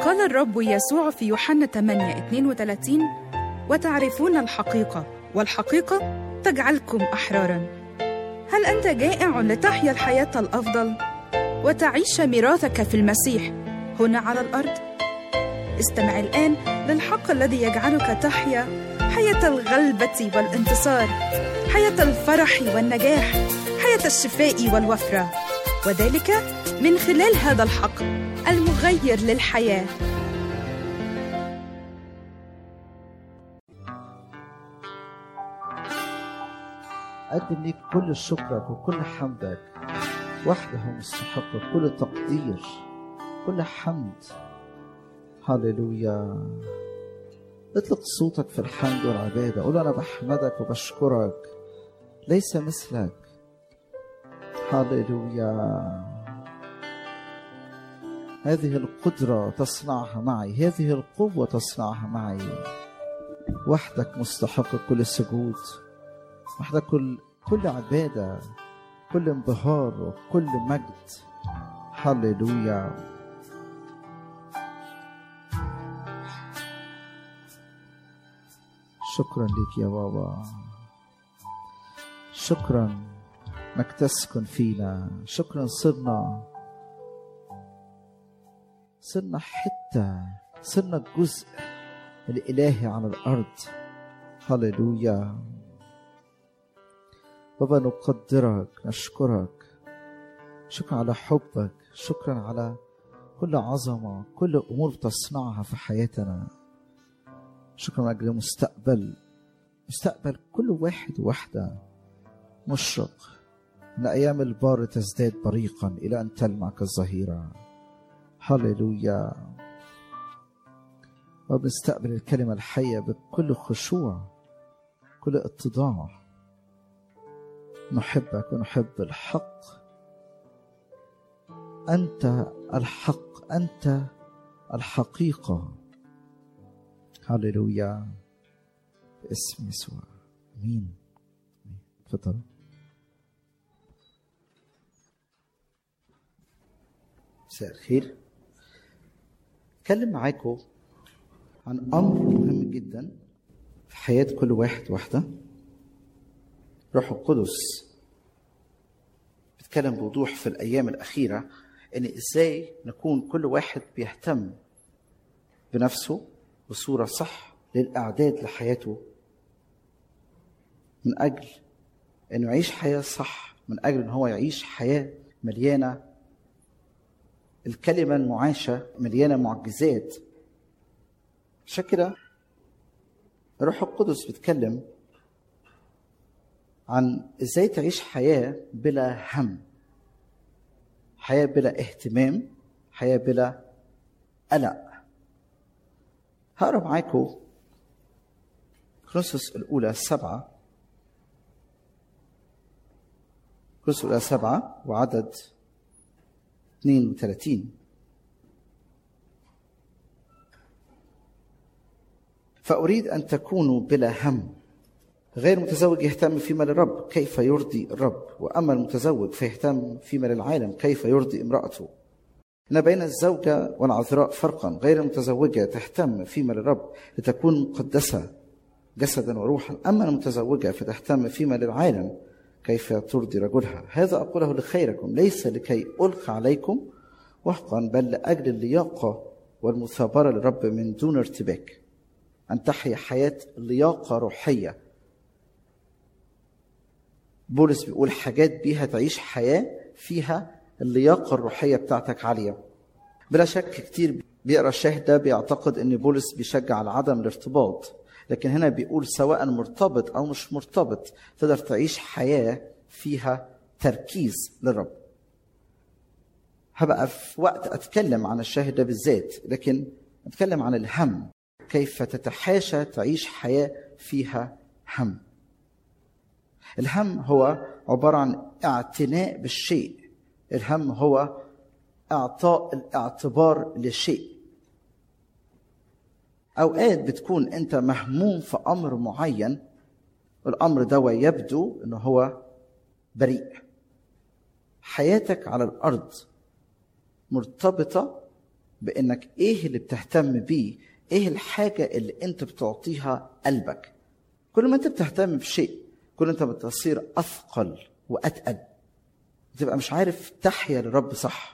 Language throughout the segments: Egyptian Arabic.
قال الرب يسوع في يوحنا 8 32 وتعرفون الحقيقة والحقيقة تجعلكم أحرارا هل أنت جائع لتحيا الحياة الأفضل وتعيش ميراثك في المسيح هنا على الأرض؟ استمع الآن للحق الذي يجعلك تحيا حياة الغلبة والانتصار حياة الفرح والنجاح حياة الشفاء والوفرة وذلك من خلال هذا الحق المغير للحياه أقدم ليك كل شكرك وكل حمدك وحده مستحق كل تقدير كل حمد هللويا اطلق صوتك في الحمد والعبادة قول أنا بحمدك وبشكرك ليس مثلك هللويا هذه القدرة تصنعها معي هذه القوة تصنعها معي وحدك مستحق كل سجود وحدك كل كل عبادة كل انبهار وكل مجد هللويا شكرا لك يا بابا شكرا انك تسكن فينا شكرا صرنا صرنا حتة صرنا جزء الإلهي على الأرض هللويا بابا نقدرك نشكرك شكرا على حبك شكرا على كل عظمة كل أمور تصنعها في حياتنا شكرا من أجل مستقبل مستقبل كل واحد وواحدة مشرق من أيام البار تزداد بريقا إلى أن تلمع كالظهيرة هللويا وبنستقبل الكلمة الحية بكل خشوع كل اتضاع نحبك ونحب الحق أنت الحق أنت الحقيقة هللويا باسم يسوع امين تفضل مساء الخير اتكلم معاكم عن امر مهم جدا في حياه كل واحد واحده روح القدس بيتكلم بوضوح في الايام الاخيره ان ازاي نكون كل واحد بيهتم بنفسه بصوره صح للاعداد لحياته من اجل انه يعيش حياه صح من اجل ان هو يعيش حياه مليانه الكلمه المعاشه مليانه معجزات عشان كده الروح القدس بيتكلم عن ازاي تعيش حياه بلا هم حياه بلا اهتمام حياه بلا قلق هقرا معاكم كرونسوس الاولى سبعه كرونسوس الاولى سبعه وعدد 32 فأريد أن تكونوا بلا هم غير متزوج يهتم فيما للرب كيف يرضي الرب وأما المتزوج فيهتم فيما للعالم كيف يرضي امرأته إن بين الزوجة والعذراء فرقا غير المتزوجة تهتم فيما للرب لتكون مقدسة جسدا وروحا أما المتزوجة فتهتم فيما للعالم كيف ترضي رجلها هذا أقوله لخيركم ليس لكي ألقى عليكم وفقا بل لأجل اللياقة والمثابرة للرب من دون ارتباك أن تحيا حياة لياقة روحية بولس بيقول حاجات بيها تعيش حياة فيها اللياقة الروحية بتاعتك عالية بلا شك كتير بيقرا الشاهد ده بيعتقد ان بولس بيشجع على عدم الارتباط لكن هنا بيقول سواء مرتبط او مش مرتبط تقدر تعيش حياه فيها تركيز للرب هبقى في وقت اتكلم عن الشاهد ده بالذات لكن اتكلم عن الهم كيف تتحاشى تعيش حياه فيها هم الهم هو عباره عن اعتناء بالشيء الهم هو اعطاء الاعتبار لشيء اوقات بتكون انت مهموم في امر معين الامر ده يبدو انه هو بريء حياتك على الارض مرتبطه بانك ايه اللي بتهتم بيه ايه الحاجه اللي انت بتعطيها قلبك كل ما انت بتهتم بشيء كل ما انت بتصير اثقل واتقل تبقى مش عارف تحيا للرب صح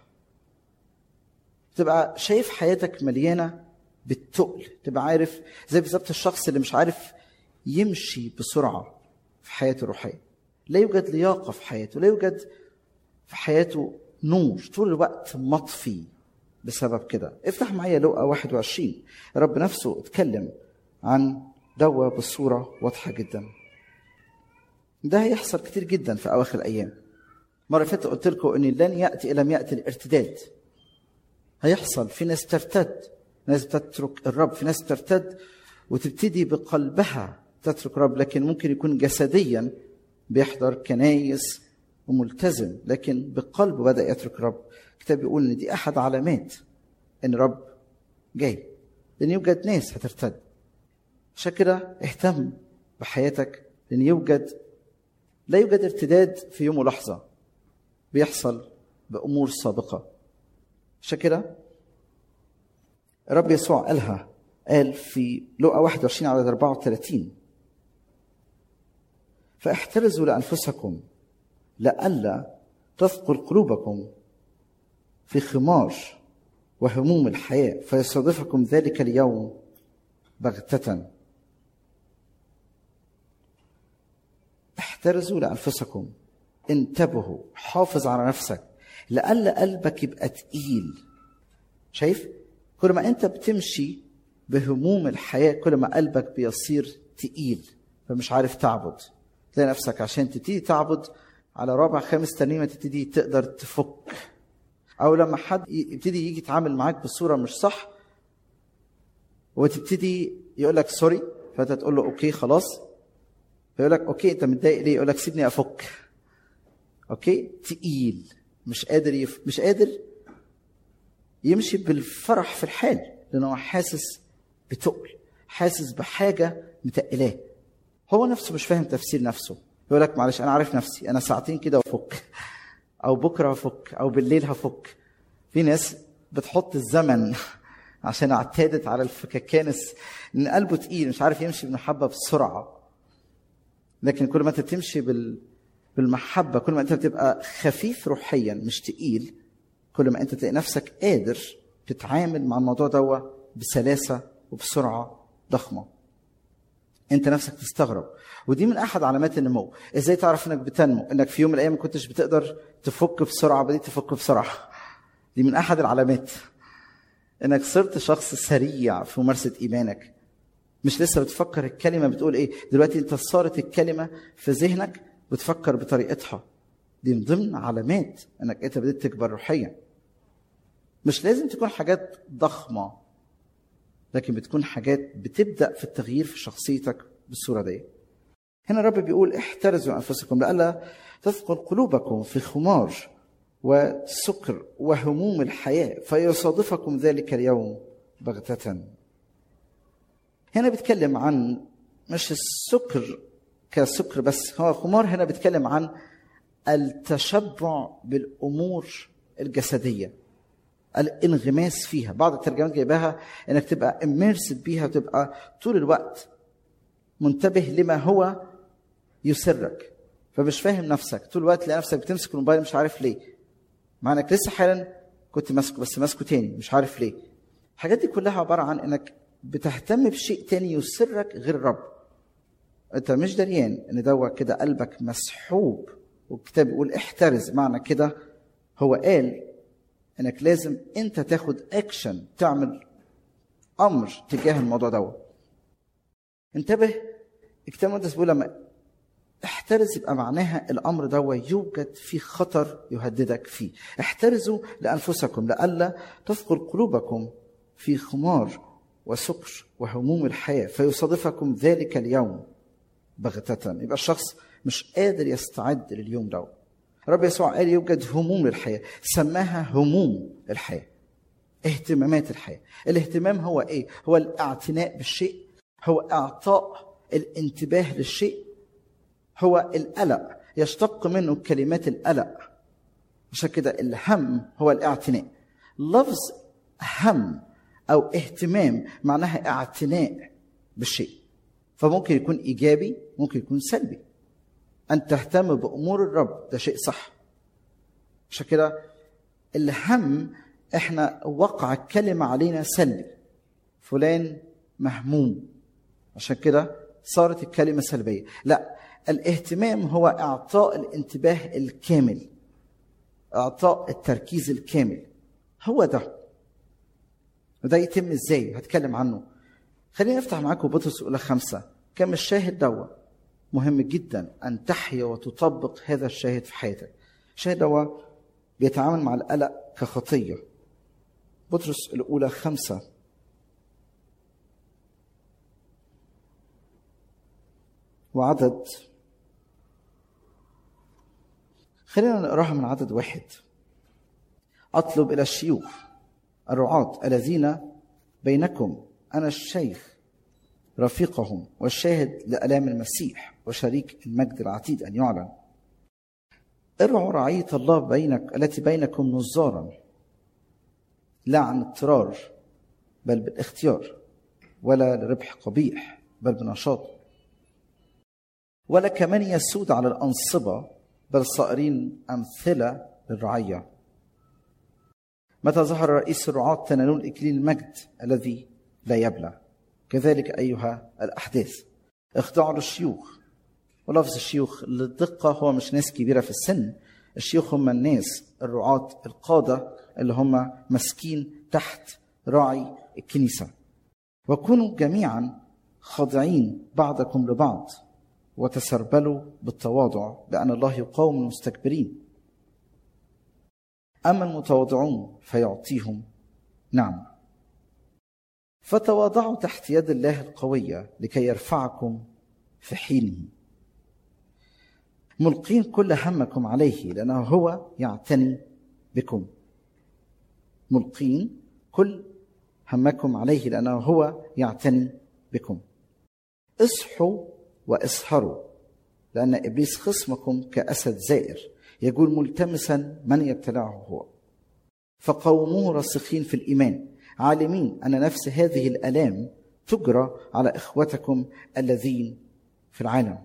تبقى شايف حياتك مليانه بالتقل تبقى عارف زي بالظبط الشخص اللي مش عارف يمشي بسرعه في حياته الروحيه لا يوجد لياقه في حياته لا يوجد في حياته نور طول الوقت مطفي بسبب كده افتح معايا لقا 21 رب نفسه اتكلم عن دوا بصورة واضحة جدا ده هيحصل كتير جدا في أواخر الأيام مرة فاتت قلت لكم إن لن يأتي إلى يأتي الارتداد هيحصل في ناس ترتد ناس بتترك الرب في ناس ترتد وتبتدي بقلبها تترك الرب لكن ممكن يكون جسديا بيحضر كنايس وملتزم لكن بقلبه بدأ يترك الرب الكتاب بيقول ان دي احد علامات ان الرب جاي لان يوجد ناس هترتد عشان كده اهتم بحياتك لان يوجد لا يوجد ارتداد في يوم ولحظه بيحصل بامور سابقه عشان كده الرب يسوع قالها قال في لقا 21 على 34 فاحترزوا لانفسكم لئلا تثقل قلوبكم في خمار وهموم الحياة فيصادفكم ذلك اليوم بغتة احترزوا لأنفسكم انتبهوا حافظ على نفسك لألا قلبك يبقى تقيل شايف كل ما انت بتمشي بهموم الحياة كل ما قلبك بيصير تقيل فمش عارف تعبد تلاقي نفسك عشان تبتدي تعبد على رابع خامس ترنيمة تبتدي تقدر تفك او لما حد يبتدي يجي يتعامل معاك بصوره مش صح وتبتدي يقول لك سوري فانت تقول له اوكي خلاص فيقول لك اوكي انت متضايق ليه يقول لك سيبني افك اوكي تقيل مش قادر يف... مش قادر يمشي بالفرح في الحال لانه هو حاسس بتقل حاسس بحاجه متقلاه هو نفسه مش فاهم تفسير نفسه يقول لك معلش انا عارف نفسي انا ساعتين كده وافك او بكره هفك او بالليل هفك في ناس بتحط الزمن عشان اعتادت على الفكاكانس ان قلبه تقيل مش عارف يمشي بمحبه بسرعه لكن كل ما انت تمشي بال بالمحبه كل ما انت بتبقى خفيف روحيا مش تقيل كل ما انت تلاقي نفسك قادر تتعامل مع الموضوع ده بسلاسه وبسرعه ضخمه انت نفسك تستغرب ودي من احد علامات النمو ازاي تعرف انك بتنمو انك في يوم من الايام ما كنتش بتقدر تفك بسرعه بديت تفك بسرعه دي من احد العلامات انك صرت شخص سريع في ممارسه ايمانك مش لسه بتفكر الكلمه بتقول ايه دلوقتي انت صارت الكلمه في ذهنك بتفكر بطريقتها دي من ضمن علامات انك انت بديت تكبر روحيا مش لازم تكون حاجات ضخمه لكن بتكون حاجات بتبدا في التغيير في شخصيتك بالصوره دي هنا الرب بيقول احترزوا انفسكم لئلا تثقل قلوبكم في خمار وسكر وهموم الحياه فيصادفكم ذلك اليوم بغته هنا بيتكلم عن مش السكر كسكر بس هو خمار هنا بيتكلم عن التشبع بالامور الجسديه الانغماس فيها بعض الترجمات جايباها انك تبقى اميرسد بيها وتبقى طول الوقت منتبه لما هو يسرك فمش فاهم نفسك طول الوقت تلاقي نفسك بتمسك الموبايل مش عارف ليه مع انك لسه حالا كنت ماسكه بس ماسكه تاني مش عارف ليه الحاجات دي كلها عباره عن انك بتهتم بشيء تاني يسرك غير الرب انت مش دريان ان دوا كده قلبك مسحوب والكتاب بيقول احترز معنى كده هو قال انك لازم انت تاخد اكشن تعمل امر تجاه الموضوع دوت انتبه الكتاب المقدس بيقول لما احترز يبقى معناها الامر ده يوجد في خطر يهددك فيه احترزوا لانفسكم لئلا تثقل قلوبكم في خمار وسكر وهموم الحياه فيصادفكم ذلك اليوم بغتة يبقى الشخص مش قادر يستعد لليوم ده رب يسوع قال يوجد هموم للحياة سماها هموم الحياة اهتمامات الحياة الاهتمام هو ايه هو الاعتناء بالشيء هو اعطاء الانتباه للشيء هو القلق يشتق منه كلمات القلق عشان كده الهم هو الاعتناء لفظ هم او اهتمام معناها اعتناء بالشيء فممكن يكون ايجابي ممكن يكون سلبي ان تهتم بامور الرب ده شيء صح عشان كده الهم احنا وقع الكلمه علينا سلبي فلان مهموم عشان كده صارت الكلمه سلبيه لا الاهتمام هو اعطاء الانتباه الكامل اعطاء التركيز الكامل هو ده وده يتم ازاي هتكلم عنه خليني افتح معاكم بطرس الاولى خمسة كم الشاهد دوا مهم جدا ان تحيا وتطبق هذا الشاهد في حياتك الشاهد دوا بيتعامل مع القلق كخطيه بطرس الاولى خمسة وعدد خلينا نقراها من عدد واحد اطلب الى الشيوخ الرعاة الذين بينكم انا الشيخ رفيقهم والشاهد لالام المسيح وشريك المجد العتيد ان يعلن ارعوا رعيه الله بينك التي بينكم نزارا لا عن اضطرار بل بالاختيار ولا لربح قبيح بل بنشاط ولا كمن يسود على الأنصبة بل صائرين أمثلة للرعية متى ظهر رئيس الرعاة تنالون إكليل المجد الذي لا يبلى كذلك أيها الأحداث اخضعوا للشيوخ ولفظ الشيوخ للدقة هو مش ناس كبيرة في السن الشيوخ هم الناس الرعاة القادة اللي هم ماسكين تحت راعي الكنيسة وكونوا جميعا خاضعين بعضكم لبعض وتسربلوا بالتواضع لأن الله يقاوم المستكبرين أما المتواضعون فيعطيهم نعم فتواضعوا تحت يد الله القوية لكي يرفعكم في حينه ملقين كل همكم عليه لأنه هو يعتني بكم ملقين كل همكم عليه لأنه هو يعتني بكم اصحوا واسهروا لأن إبليس خصمكم كأسد زائر يقول ملتمسا من يبتلعه هو فقوموه راسخين في الإيمان عالمين أن نفس هذه الآلام تجرى على إخوتكم الذين في العالم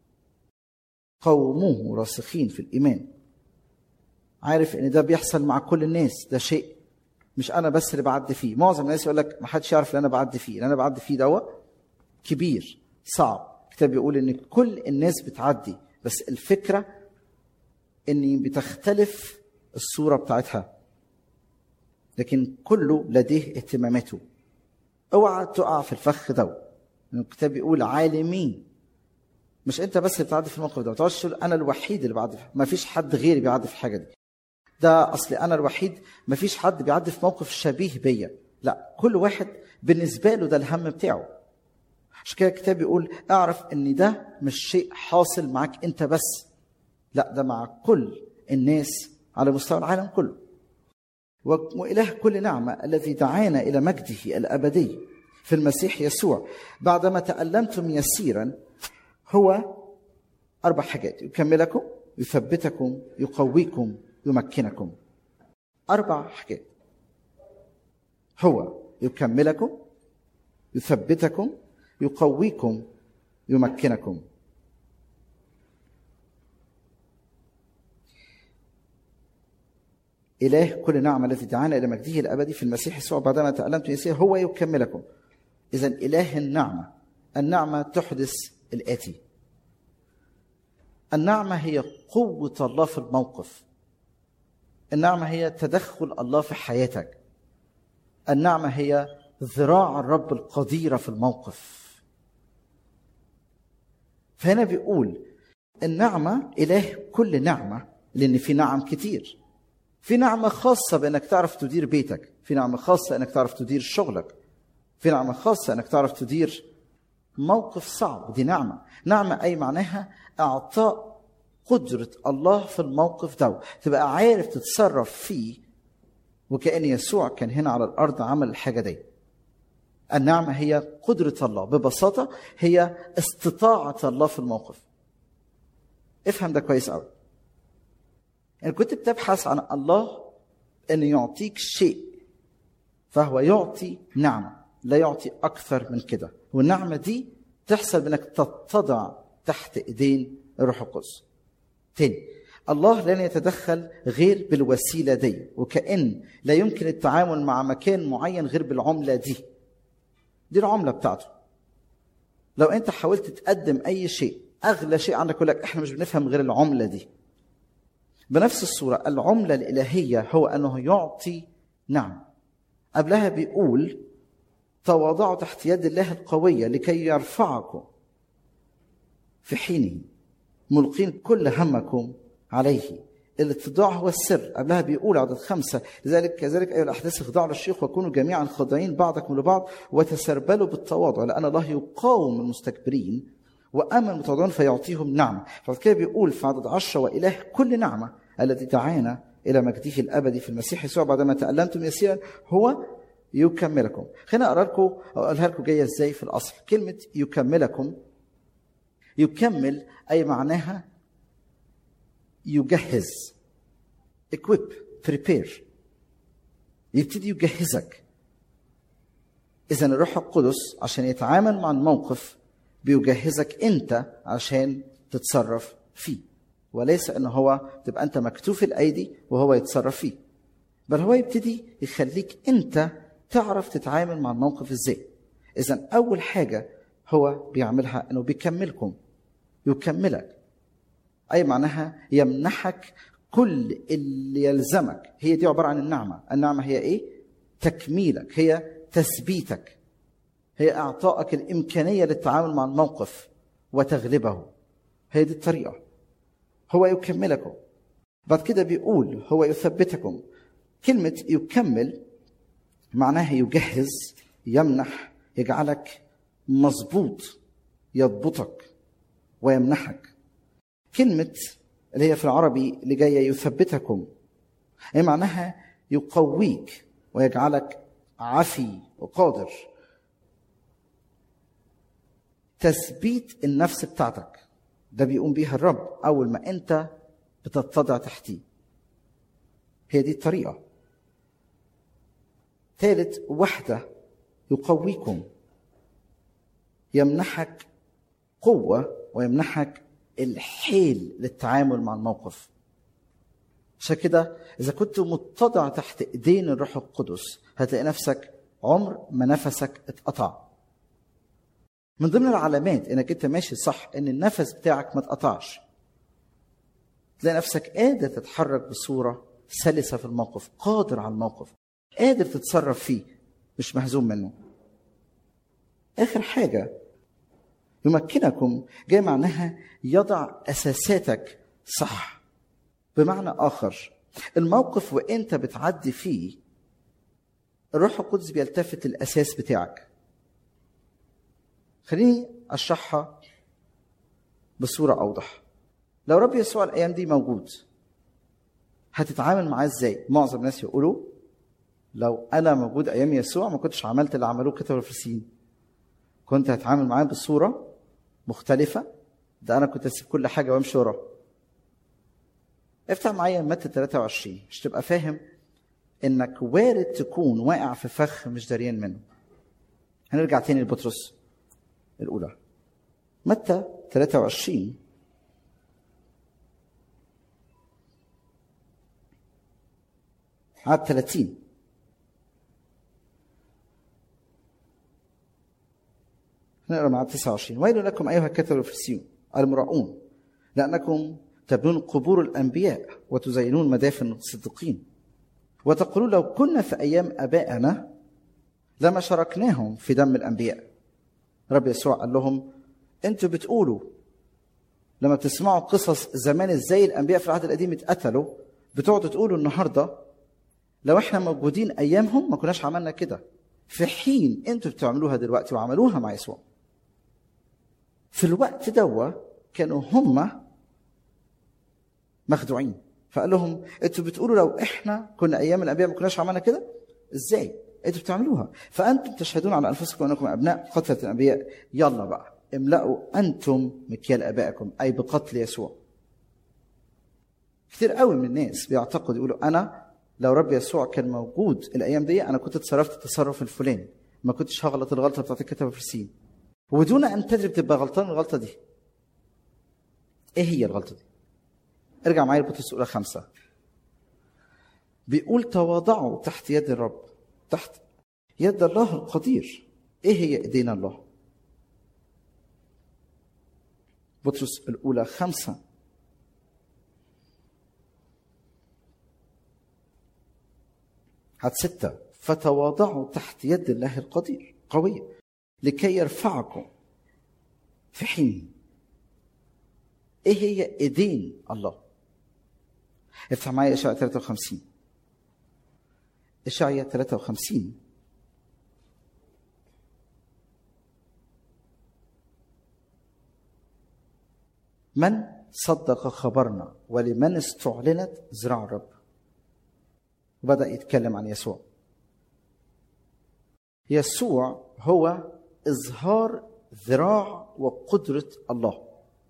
قوموه راسخين في الإيمان عارف ان ده بيحصل مع كل الناس ده شيء مش انا بس اللي بعدي فيه معظم الناس يقول لك ما حدش يعرف اللي انا بعدي فيه اللي انا بعدي فيه دوا كبير صعب الكتاب بيقول ان كل الناس بتعدي بس الفكره ان بتختلف الصوره بتاعتها لكن كله لديه اهتماماته اوعى تقع في الفخ ده الكتاب بيقول عالمين مش انت بس اللي بتعدي في الموقف ده ما تقعدش تقول انا الوحيد اللي بعدي ما فيش حد غيري بيعدي في الحاجه دي ده اصل انا الوحيد ما فيش حد بيعدي في موقف شبيه بيا لا كل واحد بالنسبه له ده الهم بتاعه عشان كده الكتاب بيقول اعرف ان ده مش شيء حاصل معاك انت بس لا ده مع كل الناس على مستوى العالم كله وإله كل نعمة الذي دعانا إلى مجده الأبدي في المسيح يسوع بعدما تألمتم يسيرا هو أربع حاجات يكملكم يثبتكم يقويكم يمكنكم أربع حاجات هو يكملكم يثبتكم يقويكم يمكنكم إله كل نعمة التي دعانا إلى مجده الأبدي في المسيح يسوع بعدما تألمت يسير هو يكملكم إذا إله النعمة النعمة تحدث الآتي النعمة هي قوة الله في الموقف النعمة هي تدخل الله في حياتك النعمة هي ذراع الرب القديرة في الموقف فهنا بيقول النعمة إله كل نعمة لأن في نعم كتير في نعمة خاصة بأنك تعرف تدير بيتك في نعمة خاصة أنك تعرف تدير شغلك في نعمة خاصة أنك تعرف تدير موقف صعب دي نعمة نعمة أي معناها إعطاء قدرة الله في الموقف ده تبقى عارف تتصرف فيه وكأن يسوع كان هنا على الأرض عمل الحاجة دي النعمة هي قدرة الله ببساطة هي استطاعة الله في الموقف افهم ده كويس قوي يعني كنت بتبحث عن الله أن يعطيك شيء فهو يعطي نعمة لا يعطي أكثر من كده والنعمة دي تحصل بأنك تتضع تحت إيدين الروح القدس تاني الله لن يتدخل غير بالوسيلة دي وكأن لا يمكن التعامل مع مكان معين غير بالعملة دي دي العملة بتاعته لو أنت حاولت تقدم أي شيء أغلى شيء عندك يقول لك إحنا مش بنفهم غير العملة دي بنفس الصورة العملة الإلهية هو أنه يعطي نعم قبلها بيقول تواضعوا تحت يد الله القوية لكي يرفعكم في حينه ملقين كل همكم عليه الاتضاع هو السر قبلها بيقول عدد خمسة لذلك كذلك أيها الأحداث اخضعوا للشيخ وكونوا جميعا خاضعين بعضكم لبعض وتسربلوا بالتواضع لأن الله يقاوم المستكبرين وأما المتواضعون فيعطيهم نعمة فكده بيقول في عدد عشرة وإله كل نعمة التي دعانا إلى مجده الأبدي في المسيح يسوع بعدما تألمتم يسيرا هو يكملكم خلينا أقرأ لكم أقولها لكم جاية إزاي في الأصل كلمة يكملكم يكمل أي معناها يجهز equip prepare يبتدي يجهزك إذا الروح القدس عشان يتعامل مع الموقف بيجهزك أنت عشان تتصرف فيه وليس أنه هو تبقى أنت مكتوف الأيدي وهو يتصرف فيه بل هو يبتدي يخليك أنت تعرف تتعامل مع الموقف إزاي إذا أول حاجة هو بيعملها أنه بيكملكم يكملك أي معناها يمنحك كل اللي يلزمك هي دي عبارة عن النعمة النعمة هي إيه؟ تكميلك هي تثبيتك هي إعطائك الإمكانية للتعامل مع الموقف وتغلبه هي دي الطريقة هو يكملكم بعد كده بيقول هو يثبتكم كلمة يكمل معناها يجهز يمنح يجعلك مظبوط يضبطك ويمنحك كلمة اللي هي في العربي اللي جاية يثبتكم هي معناها يقويك ويجعلك عفي وقادر تثبيت النفس بتاعتك ده بيقوم بيها الرب أول ما أنت بتتضع تحتيه هي دي الطريقة ثالث وحدة يقويكم يمنحك قوة ويمنحك الحيل للتعامل مع الموقف عشان كده إذا كنت متضع تحت إيدين الروح القدس هتلاقي نفسك عمر ما نفسك اتقطع من ضمن العلامات انك انت ماشي صح ان النفس بتاعك ما اتقطعش تلاقي نفسك قادر تتحرك بصورة سلسة في الموقف قادر على الموقف قادر تتصرف فيه مش مهزوم منه آخر حاجة يمكنكم جاي معناها يضع أساساتك صح بمعنى آخر الموقف وانت بتعدي فيه الروح القدس بيلتفت الأساس بتاعك خليني اشرحها بصوره اوضح لو رب يسوع الايام دي موجود هتتعامل معاه ازاي معظم الناس يقولوا لو انا موجود ايام يسوع ما كنتش عملت اللي عملوه كتب الفريسيين كنت هتعامل معاه بصوره مختلفه ده انا كنت اسيب كل حاجه وامشي وراه افتح معايا متى 23 مش تبقى فاهم انك وارد تكون واقع في فخ مش داريان منه هنرجع تاني لبطرس الأولى متى 23 عدد 30 نقرا مع 29 ويل لكم ايها الكتب والفريسيون المراؤون لانكم تبنون قبور الانبياء وتزينون مدافن الصديقين وتقولون لو كنا في ايام ابائنا لما شاركناهم في دم الانبياء رب يسوع قال لهم انتوا بتقولوا لما بتسمعوا قصص زمان ازاي الانبياء في العهد القديم اتقتلوا بتقعدوا تقولوا النهارده لو احنا موجودين ايامهم ما كناش عملنا كده في حين انتوا بتعملوها دلوقتي وعملوها مع يسوع في الوقت دوا كانوا هم مخدوعين فقال لهم انتوا بتقولوا لو احنا كنا ايام الانبياء ما كناش عملنا كده ازاي انتوا بتعملوها فانتم تشهدون على انفسكم انكم ابناء قتله الانبياء يلا بقى املأوا انتم مكيال ابائكم اي بقتل يسوع كتير قوي من الناس بيعتقدوا يقولوا انا لو رب يسوع كان موجود الايام دي انا كنت اتصرفت التصرف الفلاني ما كنتش هغلط الغلطه بتاعت الكتاب الفرسين وبدون ان تدري بتبقى غلطان الغلطه دي ايه هي الغلطه دي ارجع معايا لبطرس الاولى خمسه بيقول تواضعوا تحت يد الرب تحت يد الله القدير ايه هي ايدينا الله بطرس الاولى خمسه هات ستة فتواضعوا تحت يد الله القدير قوية لكي يرفعكم في حين ايه هي ايدين الله افتح معايا اشعياء 53 اشعياء 53 من صدق خبرنا ولمن استعلنت ذراع الرب وبدأ يتكلم عن يسوع يسوع هو إظهار ذراع وقدرة الله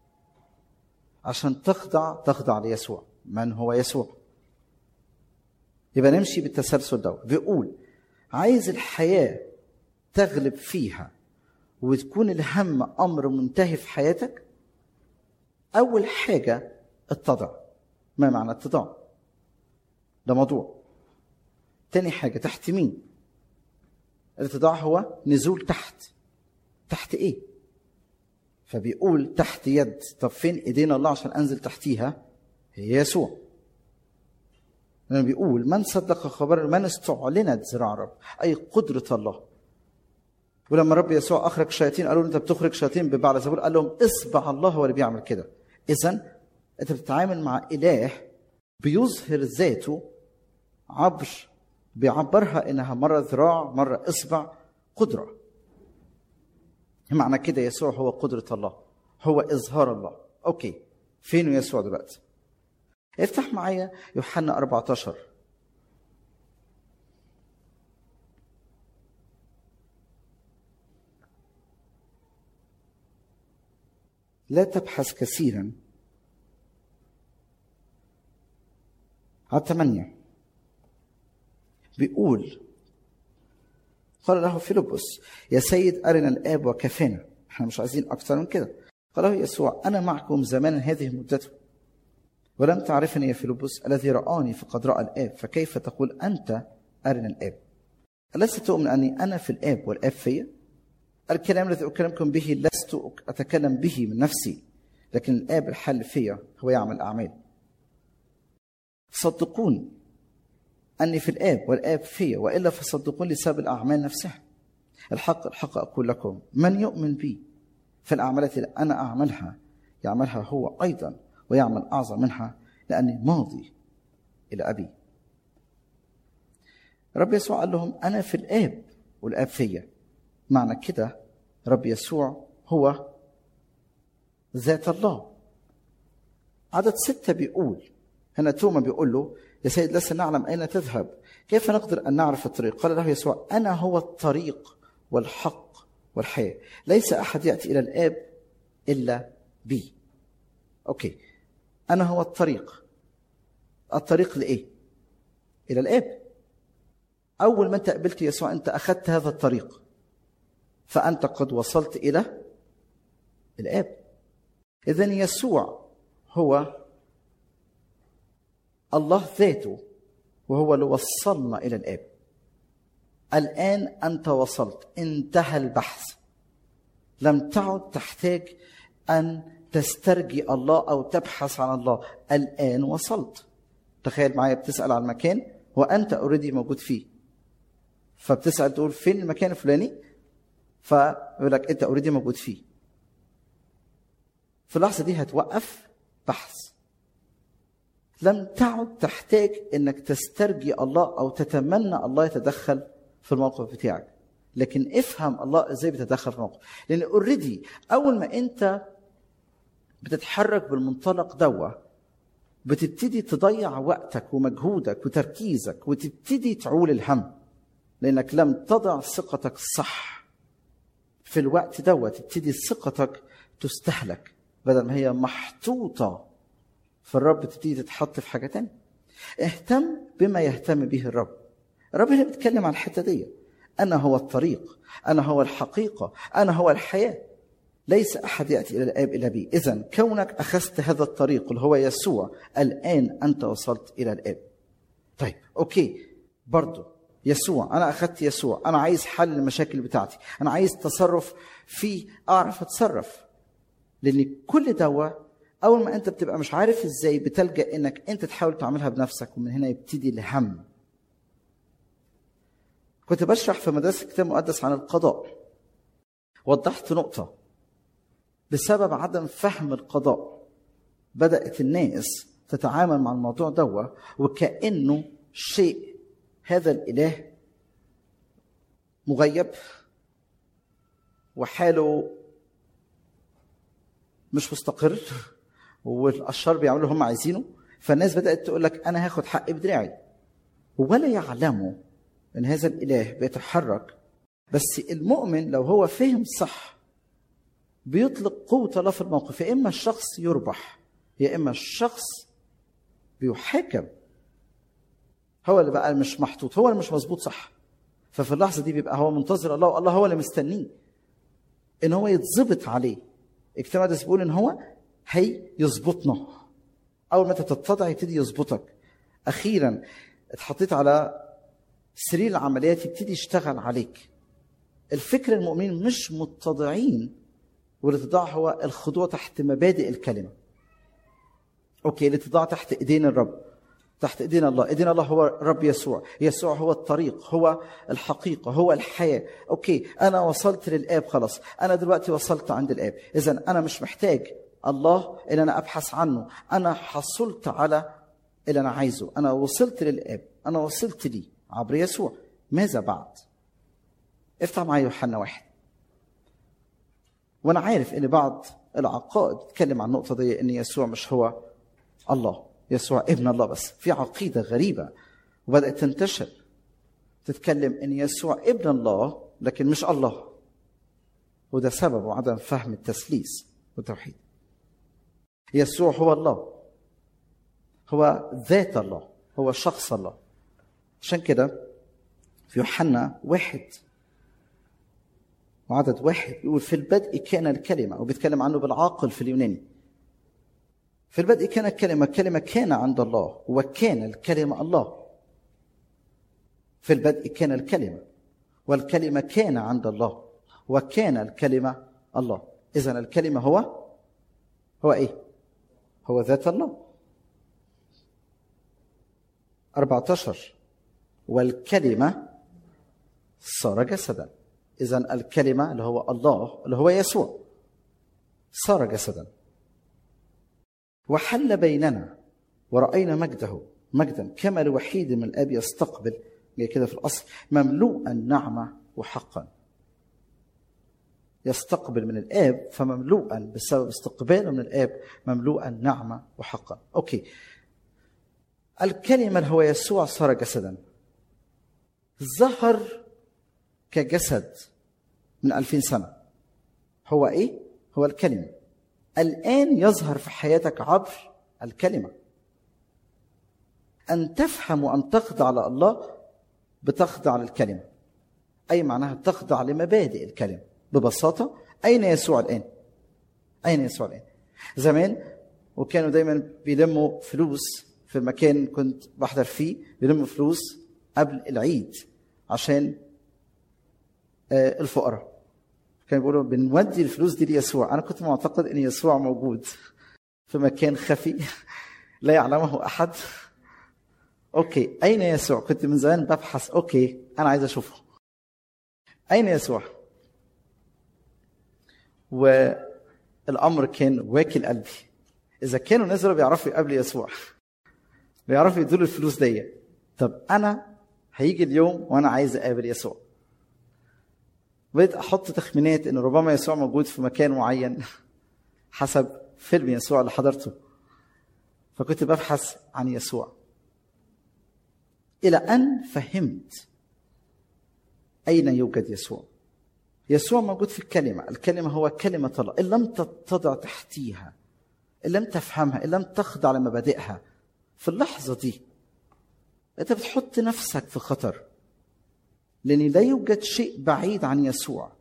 عشان تخضع تخضع ليسوع من هو يسوع يبقى نمشي بالتسلسل ده بيقول عايز الحياة تغلب فيها وتكون الهم أمر منتهي في حياتك أول حاجة اتضع ما معنى اتضاع ده موضوع تاني حاجة تحت مين الاتضاع هو نزول تحت تحت ايه فبيقول تحت يد طب فين ايدينا الله عشان انزل تحتيها هي يسوع لما بيقول من صدق خبر من استعلنت ذراع رب اي قدره الله ولما رب يسوع اخرج الشياطين قالوا له انت بتخرج شياطين ببعل زبور قال لهم اصبع الله هو اللي بيعمل كده اذا انت بتتعامل مع اله بيظهر ذاته عبر بيعبرها انها مره ذراع مره اصبع قدره معنى كده يسوع هو قدره الله هو اظهار الله اوكي فين يسوع دلوقتي افتح معايا يوحنا 14 لا تبحث كثيرا على ثمانية بيقول قال له فيلبس يا سيد أرنا الآب وكفانا احنا مش عايزين أكثر من كده قال له يسوع أنا معكم زمانا هذه مدته ولم تعرفني يا فيلبس الذي رآني فقد رأى الآب فكيف تقول أنت أرنا الآب ألست تؤمن أني أنا في الآب والآب فيا الكلام الذي أكلمكم به لست أتكلم به من نفسي لكن الآب الحل فيا هو يعمل أعمال صدقوني أني في الآب والآب فيا وإلا فصدقوني لسبب الأعمال نفسها الحق الحق أقول لكم من يؤمن بي فالأعمال التي أنا أعملها يعملها هو أيضا ويعمل أعظم منها لأني ماضي إلى أبي رب يسوع قال لهم أنا في الآب والآب فيا معنى كده رب يسوع هو ذات الله عدد ستة بيقول هنا توما بيقول له يا سيد لسنا نعلم أين تذهب كيف نقدر أن نعرف الطريق قال له يسوع أنا هو الطريق والحق والحياة ليس أحد يأتي إلى الآب إلا بي أوكي أنا هو الطريق الطريق لإيه إلى الآب أول ما أنت قبلت يسوع أنت أخذت هذا الطريق فأنت قد وصلت إلى الآب إذا يسوع هو الله ذاته وهو اللي وصلنا إلى الآب الآن أنت وصلت انتهى البحث لم تعد تحتاج أن تسترجي الله أو تبحث عن الله الآن وصلت تخيل معايا بتسأل عن مكان وأنت اوريدي موجود فيه فبتسأل تقول فين المكان الفلاني فيقول لك أنت اوريدي موجود فيه في اللحظة دي هتوقف بحث لم تعد تحتاج انك تسترجي الله او تتمنى الله يتدخل في الموقف بتاعك لكن افهم الله ازاي بيتدخل في الموقف لان اوريدي اول ما انت بتتحرك بالمنطلق دوا بتبتدي تضيع وقتك ومجهودك وتركيزك وتبتدي تعول الهم لانك لم تضع ثقتك صح في الوقت دوا تبتدي ثقتك تستهلك بدل ما هي محطوطه فالرب تبتدي تتحط في حاجه تانية اهتم بما يهتم به الرب الرب هنا بيتكلم عن الحته دي انا هو الطريق انا هو الحقيقه انا هو الحياه ليس احد ياتي الى الاب الا بي اذا كونك اخذت هذا الطريق اللي هو يسوع الان انت وصلت الى الاب طيب اوكي برضو يسوع انا اخذت يسوع انا عايز حل المشاكل بتاعتي انا عايز تصرف فيه اعرف اتصرف لان كل دواء اول ما انت بتبقى مش عارف ازاي بتلجا انك انت تحاول تعملها بنفسك ومن هنا يبتدي الهم كنت بشرح في مدرسه كتاب مقدس عن القضاء وضحت نقطه بسبب عدم فهم القضاء بدات الناس تتعامل مع الموضوع دوا وكانه شيء هذا الاله مغيب وحاله مش مستقر والاشرار بيعملوا اللي هم عايزينه فالناس بدات تقول لك انا هاخد حقي بدراعي ولا يعلموا ان هذا الاله بيتحرك بس المؤمن لو هو فهم صح بيطلق قوة الله في الموقف يا إما الشخص يربح يا إما الشخص بيحاكم هو اللي بقى مش محطوط هو اللي مش مظبوط صح ففي اللحظة دي بيبقى هو منتظر الله والله هو اللي مستنيه إن هو يتظبط عليه اجتماع ده بيقول إن هو هي يظبطنا أول ما أنت تتضع يبتدي يظبطك أخيرا اتحطيت على سرير العمليات يبتدي يشتغل عليك الفكر المؤمنين مش متضعين والاتضاع هو الخضوع تحت مبادئ الكلمة أوكي الاتضاع تحت إيدين الرب تحت إيدين الله إيدين الله هو الرب يسوع يسوع هو الطريق هو الحقيقة هو الحياة أوكي أنا وصلت للآب خلاص أنا دلوقتي وصلت عند الآب إذا أنا مش محتاج الله اللي أنا أبحث عنه أنا حصلت على اللي أنا عايزه أنا وصلت للآب أنا وصلت ليه عبر يسوع ماذا بعد افتح معايا يوحنا واحد وانا عارف ان بعض العقائد تتكلم عن النقطه دي ان يسوع مش هو الله يسوع ابن الله بس في عقيده غريبه وبدات تنتشر تتكلم ان يسوع ابن الله لكن مش الله وده سببه عدم فهم التثليث والتوحيد يسوع هو الله هو ذات الله هو شخص الله عشان كده في يوحنا واحد وعدد واحد يقول في البدء كان الكلمة وبيتكلم عنه بالعاقل في اليوناني في البدء كان الكلمة الكلمة كان عند الله وكان الكلمة الله في البدء كان الكلمة والكلمة كان عند الله وكان الكلمة الله إذا الكلمة هو هو إيه؟ هو ذات الله 14 والكلمة صار جسدا اذا الكلمه اللي هو الله اللي هو يسوع صار جسدا وحل بيننا وراينا مجده مجدا كما الوحيد من الاب يستقبل جاي كده في الاصل مملوءا نعمه وحقا يستقبل من الاب فمملوءا بسبب استقباله من الاب مملوءا نعمه وحقا اوكي الكلمه اللي هو يسوع صار جسدا ظهر كجسد من ألفين سنة هو إيه؟ هو الكلمة الآن يظهر في حياتك عبر الكلمة أن تفهم وأن تخضع لله بتخضع للكلمة أي معناها تخضع لمبادئ الكلمة ببساطة أين يسوع الآن؟ أين يسوع الآن؟ زمان وكانوا دايما بيلموا فلوس في المكان كنت بحضر فيه بيلموا فلوس قبل العيد عشان الفقراء كانوا بيقولوا بنودي الفلوس دي ليسوع انا كنت معتقد ان يسوع موجود في مكان خفي لا يعلمه احد اوكي اين يسوع كنت من زمان ببحث اوكي انا عايز اشوفه اين يسوع والامر كان واكل قلبي اذا كانوا نزلوا بيعرفوا يقابلوا يسوع بيعرفوا يدوا الفلوس دي طب انا هيجي اليوم وانا عايز اقابل يسوع بدأت أحط تخمينات إن ربما يسوع موجود في مكان معين حسب فيلم يسوع اللي حضرته فكنت ببحث عن يسوع إلى أن فهمت أين يوجد يسوع يسوع موجود في الكلمة الكلمة هو كلمة الله إن لم تتضع تحتيها إن لم تفهمها إن لم تخضع لمبادئها في اللحظة دي انت بتحط نفسك في خطر لان لا يوجد شيء بعيد عن يسوع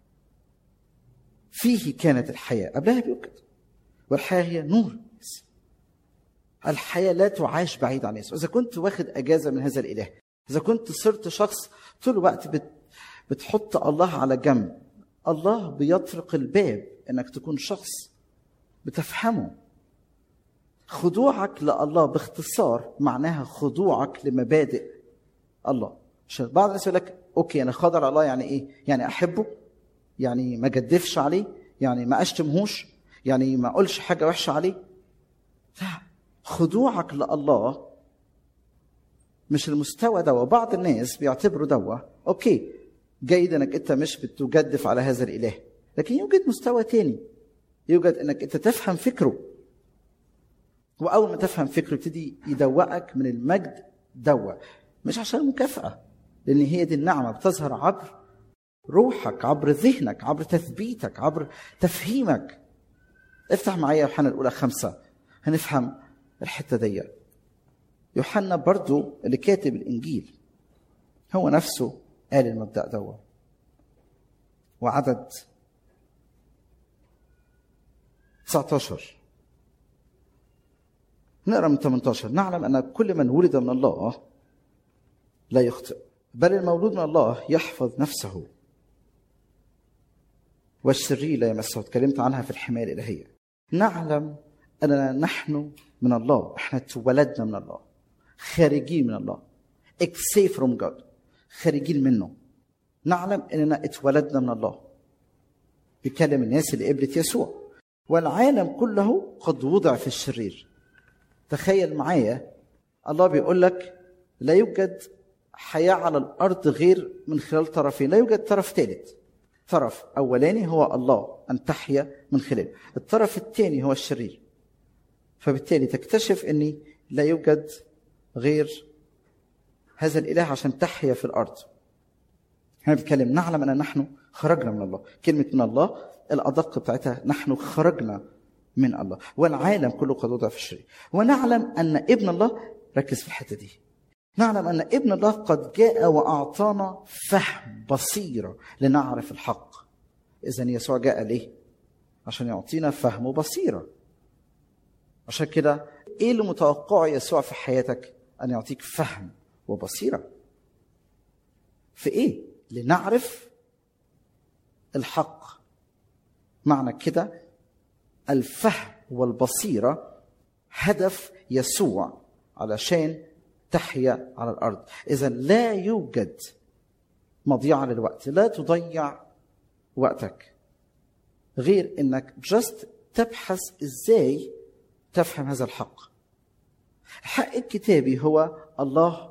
فيه كانت الحياه قبلها بيوجد والحياه هي نور الحياه لا تعاش بعيد عن يسوع اذا كنت واخد اجازه من هذا الاله اذا كنت صرت شخص طول الوقت بت بتحط الله على جنب الله بيطرق الباب انك تكون شخص بتفهمه خضوعك لله باختصار معناها خضوعك لمبادئ الله عشان بعض الناس يقول لك اوكي انا خاضع الله يعني ايه؟ يعني احبه يعني ما جدفش عليه يعني ما اشتمهوش يعني ما اقولش حاجه وحشه عليه لا خضوعك لله مش المستوى ده وبعض الناس بيعتبروا دوا اوكي جيد انك انت مش بتجدف على هذا الاله لكن يوجد مستوى تاني يوجد انك انت تفهم فكره واول ما تفهم فكره يبتدي يدوقك من المجد دوا مش عشان مكافاه لان هي دي النعمه بتظهر عبر روحك عبر ذهنك عبر تثبيتك عبر تفهيمك افتح معايا يوحنا الاولى خمسه هنفهم الحته دي يوحنا برضو اللي كاتب الانجيل هو نفسه قال المبدا دوا وعدد 19 نقرا من 18 نعلم ان كل من ولد من الله لا يخطئ بل المولود من الله يحفظ نفسه والشرير لا يمسه تكلمت عنها في الحمايه الالهيه نعلم اننا نحن من الله احنا اتولدنا من الله خارجين من الله escape from God خارجين منه نعلم اننا اتولدنا من الله بيكلم الناس اللي قبلت يسوع والعالم كله قد وضع في الشرير تخيل معايا الله بيقول لك لا يوجد حياة على الأرض غير من خلال طرفين لا يوجد طرف ثالث طرف أولاني هو الله أن تحيا من خلاله الطرف الثاني هو الشرير فبالتالي تكتشف أن لا يوجد غير هذا الإله عشان تحيا في الأرض هنا بيتكلم نعلم أن نحن خرجنا من الله كلمة من الله الأدق بتاعتها نحن خرجنا من الله والعالم كله قد وضع في الشرير ونعلم أن ابن الله ركز في الحتة دي نعلم أن ابن الله قد جاء وأعطانا فهم بصيرة لنعرف الحق إذا يسوع جاء ليه؟ عشان يعطينا فهم وبصيرة عشان كده إيه اللي متوقعه يسوع في حياتك؟ أن يعطيك فهم وبصيرة في إيه؟ لنعرف الحق معنى كده الفهم والبصيرة هدف يسوع علشان تحيا على الارض اذا لا يوجد مضيعه للوقت لا تضيع وقتك غير انك جست تبحث ازاي تفهم هذا الحق الحق الكتابي هو الله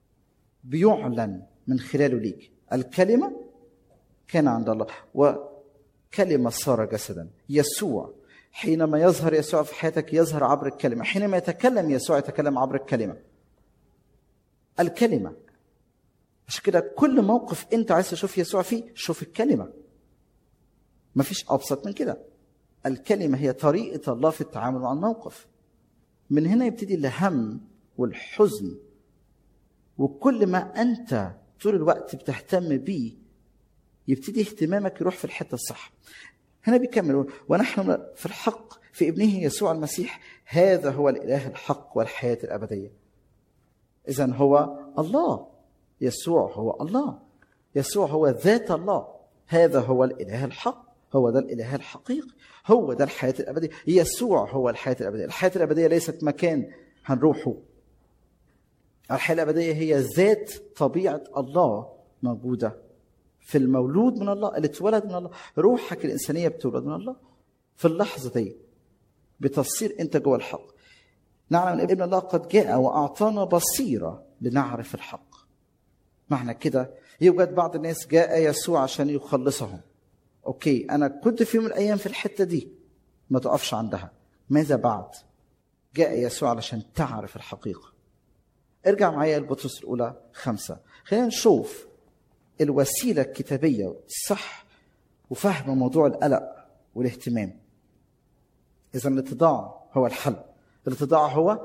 بيعلن من خلاله ليك الكلمه كان عند الله وكلمه صار جسدا يسوع حينما يظهر يسوع في حياتك يظهر عبر الكلمه حينما يتكلم يسوع يتكلم عبر الكلمه الكلمة عشان كده كل موقف انت عايز تشوف يسوع فيه شوف الكلمة مفيش أبسط من كده الكلمة هي طريقة الله في التعامل مع الموقف من هنا يبتدي الهم والحزن وكل ما أنت طول الوقت بتهتم بيه يبتدي اهتمامك يروح في الحتة الصح هنا بيكمل ونحن في الحق في ابنه يسوع المسيح هذا هو الإله الحق والحياة الأبدية إذا هو الله يسوع هو الله يسوع هو ذات الله هذا هو الإله الحق هو ده الإله الحقيقي هو ده الحياة الأبدية يسوع هو الحياة الأبدية الحياة الأبدية ليست مكان هنروحه الحياة الأبدية هي ذات طبيعة الله موجودة في المولود من الله اللي اتولد من الله روحك الإنسانية بتولد من الله في اللحظة دي بتصير أنت جوه الحق نعلم ان ابن الله قد جاء واعطانا بصيره لنعرف الحق معنى كده يوجد بعض الناس جاء يسوع عشان يخلصهم اوكي انا كنت في يوم من الايام في الحته دي ما تقفش عندها ماذا بعد جاء يسوع علشان تعرف الحقيقه ارجع معايا البطرس الاولى خمسة خلينا نشوف الوسيله الكتابيه الصح وفهم موضوع القلق والاهتمام اذا الاتضاع هو الحل الاتضاع هو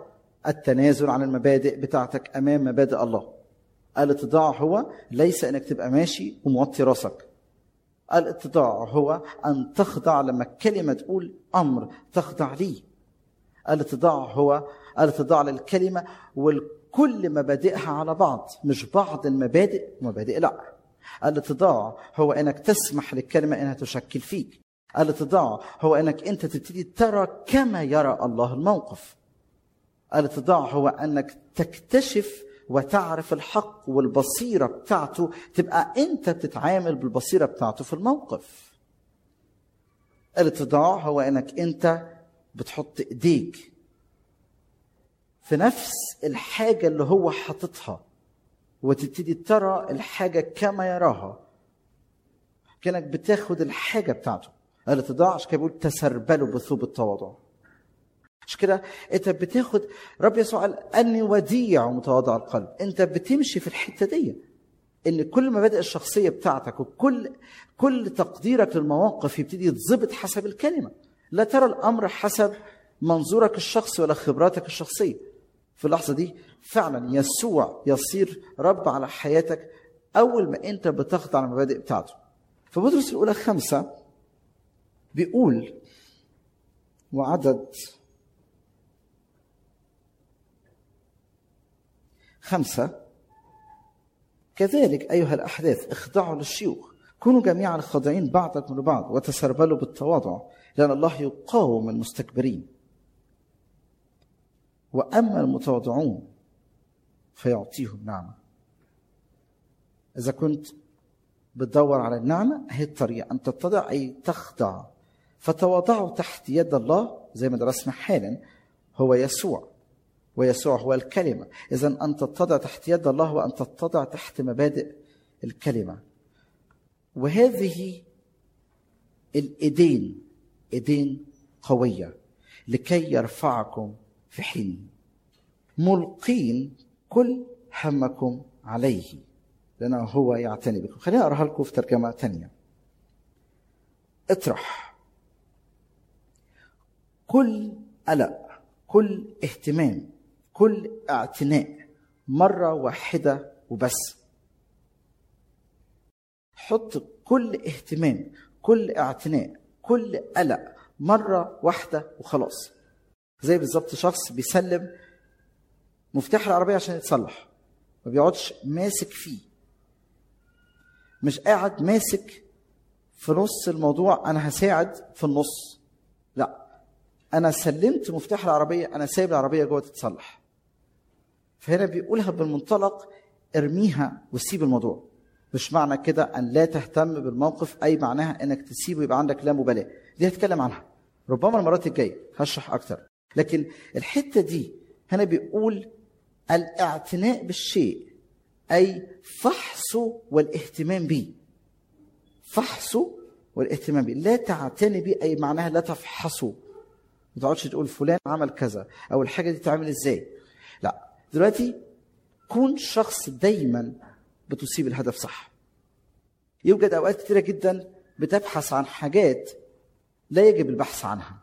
التنازل عن المبادئ بتاعتك امام مبادئ الله الاتضاع هو ليس انك تبقى ماشي وموطي راسك الاتضاع هو ان تخضع لما الكلمه تقول امر تخضع ليه الاتضاع هو الاتضاع للكلمه والكل مبادئها على بعض مش بعض المبادئ مبادئ لا الاتضاع هو انك تسمح للكلمه انها تشكل فيك الاتضاع هو انك انت تبتدي ترى كما يرى الله الموقف الاتضاع هو انك تكتشف وتعرف الحق والبصيره بتاعته تبقى انت بتتعامل بالبصيره بتاعته في الموقف الاتضاع هو انك انت بتحط ايديك في نفس الحاجه اللي هو حاططها وتبتدي ترى الحاجه كما يراها كانك بتاخد الحاجه بتاعته الاتضاع عشان كده بيقول تسربلوا بثوب التواضع عشان كده انت بتاخد رب يسوع قال اني وديع ومتواضع القلب انت بتمشي في الحته دي ان كل المبادئ الشخصيه بتاعتك وكل كل تقديرك للمواقف يبتدي يتظبط حسب الكلمه لا ترى الامر حسب منظورك الشخصي ولا خبراتك الشخصيه في اللحظه دي فعلا يسوع يصير رب على حياتك اول ما انت بتخضع المبادئ بتاعته فبطرس الاولى خمسه بيقول وعدد خمسة كذلك أيها الأحداث اخضعوا للشيوخ كونوا جميعا خاضعين بعضكم لبعض وتسربلوا بالتواضع لأن الله يقاوم المستكبرين وأما المتواضعون فيعطيهم نعمة إذا كنت بتدور على النعمة هي الطريقة أن تتضع أي تخضع فتواضعوا تحت يد الله زي ما درسنا حالا هو يسوع ويسوع هو الكلمة إذا أن تتضع تحت يد الله وأن تتضع تحت مبادئ الكلمة وهذه الإيدين إيدين قوية لكي يرفعكم في حين ملقين كل همكم عليه لأنه هو يعتني بكم خليني أقراها لكم في ترجمة تانية اطرح كل قلق كل اهتمام كل اعتناء مرة واحدة وبس حط كل اهتمام كل اعتناء كل قلق مرة واحدة وخلاص زي بالظبط شخص بيسلم مفتاح العربية عشان يتصلح ما بيقعدش ماسك فيه مش قاعد ماسك في نص الموضوع انا هساعد في النص لا انا سلمت مفتاح العربيه انا سايب العربيه جوه تتصلح فهنا بيقولها بالمنطلق ارميها وسيب الموضوع مش معنى كده ان لا تهتم بالموقف اي معناها انك تسيبه يبقى عندك لا مبالاه دي هتكلم عنها ربما المرات الجايه هشرح اكتر لكن الحته دي هنا بيقول الاعتناء بالشيء اي فحصه والاهتمام به فحصه والاهتمام به لا تعتني به اي معناها لا تفحصه ما تقعدش تقول فلان عمل كذا او الحاجه دي تعمل ازاي لا دلوقتي كون شخص دايما بتصيب الهدف صح يوجد اوقات كثيره جدا بتبحث عن حاجات لا يجب البحث عنها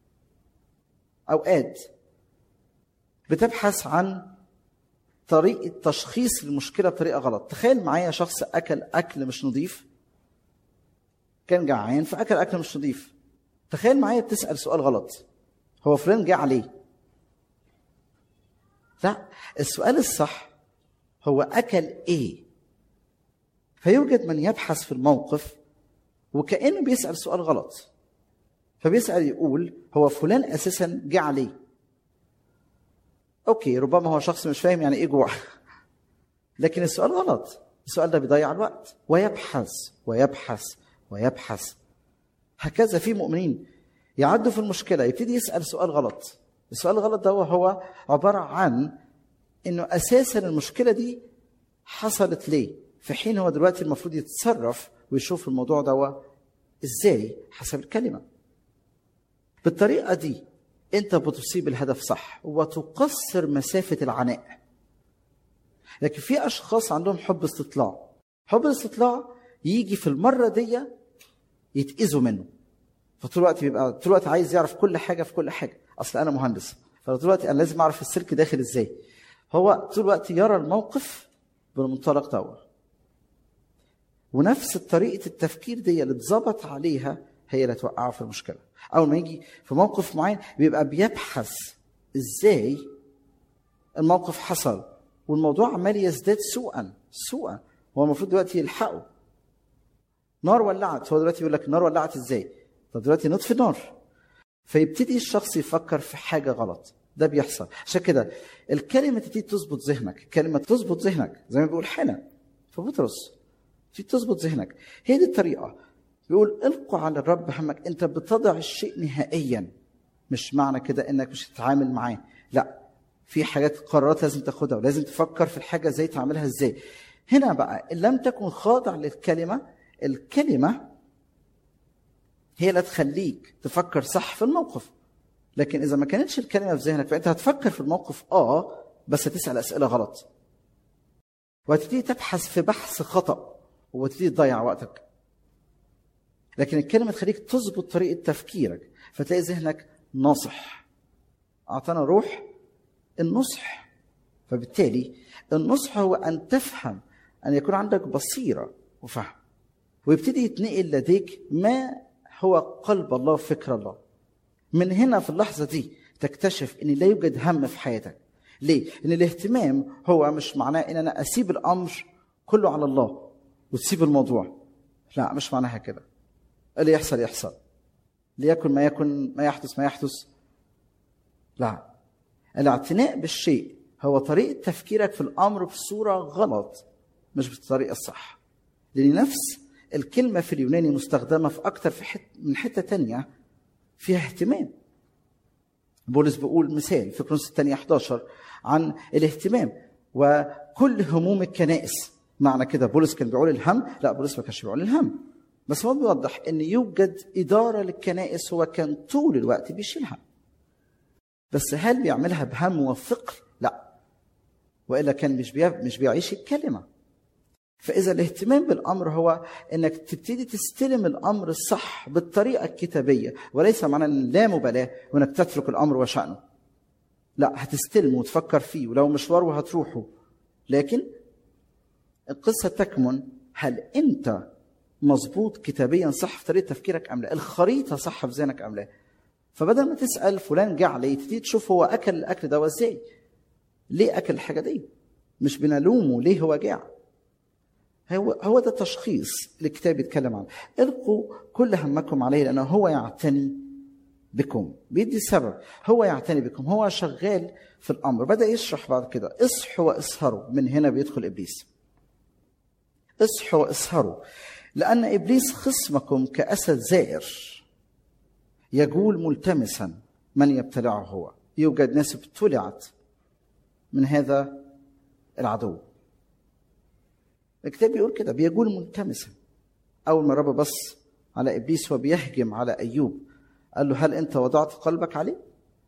اوقات بتبحث عن طريقه تشخيص المشكله بطريقه غلط تخيل معايا شخص اكل اكل مش نظيف كان جعان فاكل اكل مش نظيف تخيل معايا بتسال سؤال غلط هو فلان جه عليه لا السؤال الصح هو اكل ايه فيوجد من يبحث في الموقف وكانه بيسال سؤال غلط فبيسال يقول هو فلان اساسا جه عليه اوكي ربما هو شخص مش فاهم يعني ايه جوع لكن السؤال غلط السؤال ده بيضيع الوقت ويبحث ويبحث ويبحث هكذا في مؤمنين يعدوا في المشكلة يبتدي يسأل سؤال غلط السؤال الغلط ده هو عبارة عن انه اساسا المشكلة دي حصلت ليه في حين هو دلوقتي المفروض يتصرف ويشوف الموضوع ده ازاي حسب الكلمة بالطريقة دي انت بتصيب الهدف صح وتقصر مسافة العناء لكن في اشخاص عندهم حب استطلاع حب الاستطلاع يجي في المرة دي يتأذوا منه فطول الوقت بيبقى طول الوقت عايز يعرف كل حاجة في كل حاجة أصل أنا مهندس فطول الوقت انا لازم اعرف السلك داخل ازاي هو طول الوقت يرى الموقف بالمنطلق دوت ونفس طريقه التفكير دي اللي اتظبط عليها هي اللي توقعه في المشكله اول ما يجي في موقف معين بيبقى بيبحث ازاي الموقف حصل والموضوع عمال يزداد سوءا سوءا هو المفروض دلوقتي يلحقه نار ولعت هو دلوقتي يقول لك النار ولعت ازاي طب دلوقتي نطفي النار فيبتدي الشخص يفكر في حاجه غلط ده بيحصل عشان كده الكلمه تبتدي تظبط ذهنك الكلمه تظبط ذهنك زي ما بيقول حالا فبطرس تبتدي تظبط ذهنك هي دي الطريقه بيقول القوا على الرب همك انت بتضع الشيء نهائيا مش معنى كده انك مش هتتعامل معاه لا في حاجات قرارات لازم تاخدها ولازم تفكر في الحاجه ازاي تعملها ازاي هنا بقى ان لم تكن خاضع للكلمه الكلمه هي اللي تخليك تفكر صح في الموقف لكن اذا ما كانتش الكلمه في ذهنك فانت هتفكر في الموقف اه بس هتسال اسئله غلط وهتبتدي تبحث في بحث خطا وتبتدي تضيع وقتك لكن الكلمه تخليك تظبط طريقه تفكيرك فتلاقي ذهنك ناصح اعطانا روح النصح فبالتالي النصح هو ان تفهم ان يكون عندك بصيره وفهم ويبتدي يتنقل لديك ما هو قلب الله وفكر الله من هنا في اللحظه دي تكتشف ان لا يوجد هم في حياتك ليه؟ لان الاهتمام هو مش معناه ان انا اسيب الامر كله على الله وتسيب الموضوع لا مش معناها كده اللي يحصل يحصل ليكن ما يكن ما يحدث ما يحدث لا الاعتناء بالشيء هو طريقة تفكيرك في الأمر بصورة غلط مش بالطريقة الصح لأن نفس الكلمة في اليوناني مستخدمة في أكتر في حت من حتة تانية فيها اهتمام بولس بيقول مثال في كرونس الثانية 11 عن الاهتمام وكل هموم الكنائس معنى كده بولس كان بيقول الهم لا بولس ما كانش بيقول الهم بس هو بيوضح ان يوجد اداره للكنائس هو كان طول الوقت بيشيلها بس هل بيعملها بهم وثقل؟ لا والا كان مش بي... مش بيعيش الكلمه فاذا الاهتمام بالامر هو انك تبتدي تستلم الامر الصح بالطريقه الكتابيه وليس معنى لا مبالاه وانك تترك الامر وشانه لا هتستلمه وتفكر فيه ولو مشوار هتروحه لكن القصه تكمن هل انت مظبوط كتابيا صح في طريقه تفكيرك ام لا الخريطه صح في ذهنك ام لا فبدل ما تسال فلان جه عليه تبتدي تشوف هو اكل الاكل ده ازاي ليه اكل الحاجه دي مش بنلومه ليه هو جاع هو هو ده التشخيص اللي الكتاب بيتكلم عنه القوا كل همكم عليه لانه هو يعتني بكم بيدي سبب هو يعتني بكم هو شغال في الامر بدا يشرح بعد كده اصحوا واسهروا من هنا بيدخل ابليس اصحوا واسهروا لان ابليس خصمكم كاسد زائر يجول ملتمسا من يبتلعه هو يوجد ناس ابتلعت من هذا العدو الكتاب بيقول كده بيجول ملتمسا اول ما الرب بص على ابليس وبيهجم على ايوب قال له هل انت وضعت قلبك عليه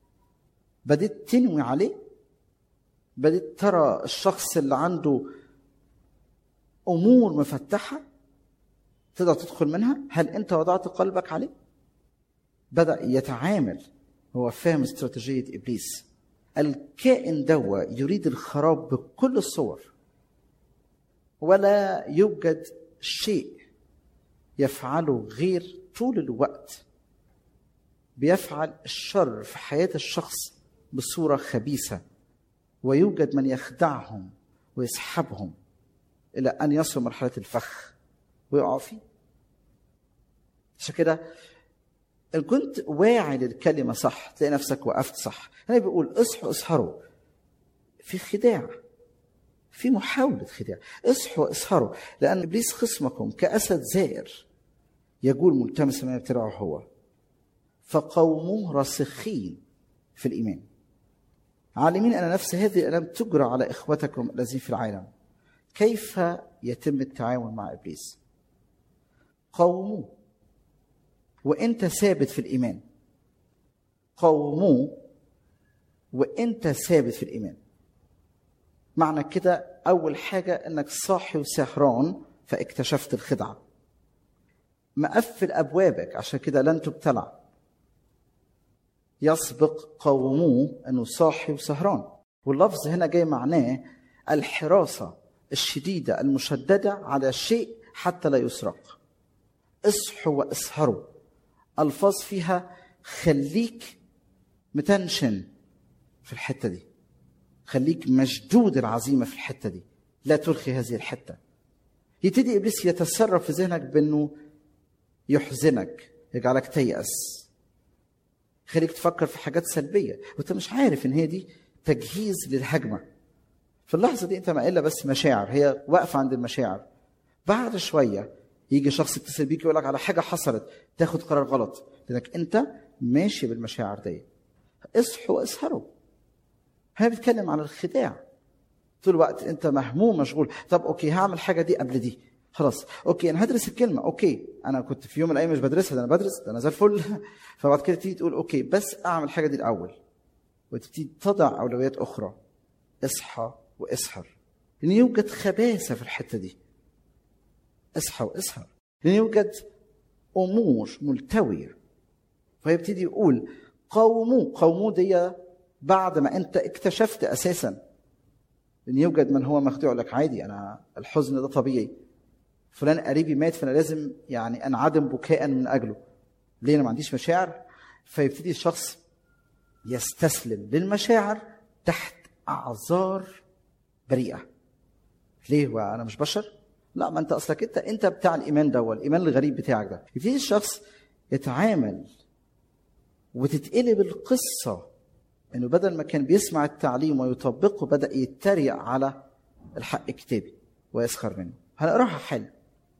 بديت تنوي عليه بديت ترى الشخص اللي عنده امور مفتحه تقدر تدخل منها هل انت وضعت قلبك عليه بدا يتعامل هو فاهم استراتيجيه ابليس الكائن دوا يريد الخراب بكل الصور ولا يوجد شيء يفعله غير طول الوقت بيفعل الشر في حياه الشخص بصوره خبيثه ويوجد من يخدعهم ويسحبهم الى ان يصلوا مرحله الفخ ويقعوا فيه عشان كده ان كنت واعي للكلمه صح تلاقي نفسك وقفت صح هنا بيقول اصحوا اسهروا في خداع في محاولة خداع اصحوا اسهروا لأن إبليس خصمكم كأسد زائر يقول ملتمس ما يبتلعه هو فقوموه راسخين في الإيمان عالمين أن نفس هذه الآلام تجرى على إخوتكم الذين في العالم كيف يتم التعامل مع إبليس قوموه وانت ثابت في الايمان قوموه وانت ثابت في الايمان معنى كده اول حاجه انك صاحي وسهران فاكتشفت الخدعه مقفل ابوابك عشان كده لن تبتلع يسبق قوموه انه صاحي وسهران واللفظ هنا جاي معناه الحراسه الشديده المشدده على شيء حتى لا يسرق اصحوا واسهروا الفاظ فيها خليك متنشن في الحته دي خليك مشدود العزيمه في الحته دي لا ترخي هذه الحته يبتدي ابليس يتصرف في ذهنك بانه يحزنك يجعلك تيأس يخليك تفكر في حاجات سلبيه وانت مش عارف ان هي دي تجهيز للهجمه في اللحظه دي انت ما الا بس مشاعر هي واقفه عند المشاعر بعد شويه يجي شخص يتصل بيك يقول لك على حاجه حصلت تاخد قرار غلط لانك انت ماشي بالمشاعر دي اصحوا واسهروا هي بتتكلم عن الخداع طول الوقت انت مهموم مشغول طب اوكي هعمل حاجه دي قبل دي خلاص اوكي انا هدرس الكلمه اوكي انا كنت في يوم من الايام مش بدرسها ده انا بدرس ده انا زي الفل فبعد كده تيجي تقول اوكي بس اعمل الحاجه دي الاول وتبتدي تضع اولويات اخرى اصحى واسهر لان يوجد خباثه في الحته دي اصحى واسهر لان يوجد امور ملتويه فيبتدي يقول قوموا قوموا دي بعد ما انت اكتشفت اساسا ان يوجد من هو مخدوع لك عادي انا الحزن ده طبيعي فلان قريبي مات فانا لازم يعني انعدم بكاء من اجله ليه انا ما عنديش مشاعر فيبتدي الشخص يستسلم للمشاعر تحت اعذار بريئه ليه وانا مش بشر لا ما انت اصلك انت انت بتاع الايمان ده الايمان الغريب بتاعك ده يبتدي الشخص يتعامل وتتقلب القصه انه بدل ما كان بيسمع التعليم ويطبقه بدا يتريق على الحق الكتابي ويسخر منه هنقراها حل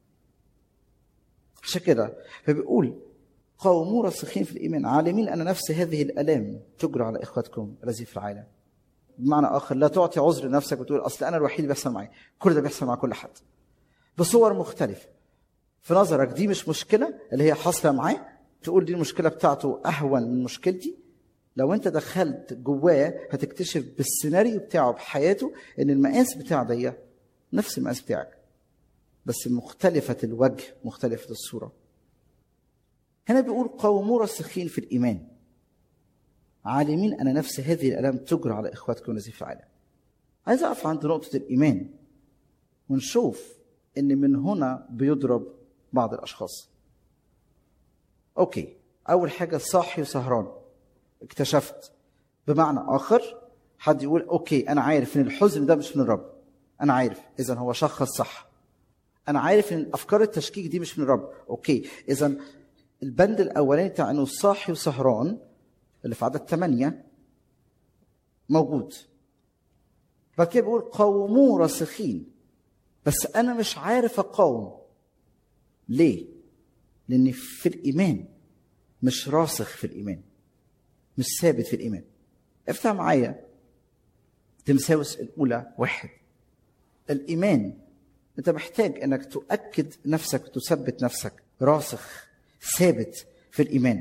عشان كده فبيقول قوموا راسخين في الايمان عالمين ان نفس هذه الالام تجرى على اخواتكم الذين في العالم بمعنى اخر لا تعطي عذر لنفسك وتقول اصل انا الوحيد اللي بيحصل معي كل ده بيحصل مع كل حد بصور مختلفه في نظرك دي مش مشكله اللي هي حاصله معاه تقول دي المشكله بتاعته اهون من مشكلتي لو انت دخلت جواه هتكتشف بالسيناريو بتاعه بحياته ان المقاس بتاع دي نفس المقاس بتاعك بس مختلفة الوجه مختلفة الصورة هنا بيقول قوموا راسخين في الإيمان عالمين أن نفس هذه الآلام تجرى على إخواتكم الذين في العالم عايز أقف عند نقطة الإيمان ونشوف إن من هنا بيضرب بعض الأشخاص أوكي أول حاجة صاحي وسهران اكتشفت بمعنى آخر حد يقول أوكي أنا عارف إن الحزن ده مش من الرب أنا عارف إذا هو شخص صح انا عارف ان افكار التشكيك دي مش من الرب اوكي اذا البند الاولاني بتاع انه صاحي وسهران اللي في عدد ثمانية موجود بعد كده بيقول قوموا راسخين بس انا مش عارف اقاوم ليه لاني في الايمان مش راسخ في الايمان مش ثابت في الايمان افتح معايا تمساوس الاولى واحد الايمان انت محتاج انك تؤكد نفسك وتثبت نفسك راسخ ثابت في الايمان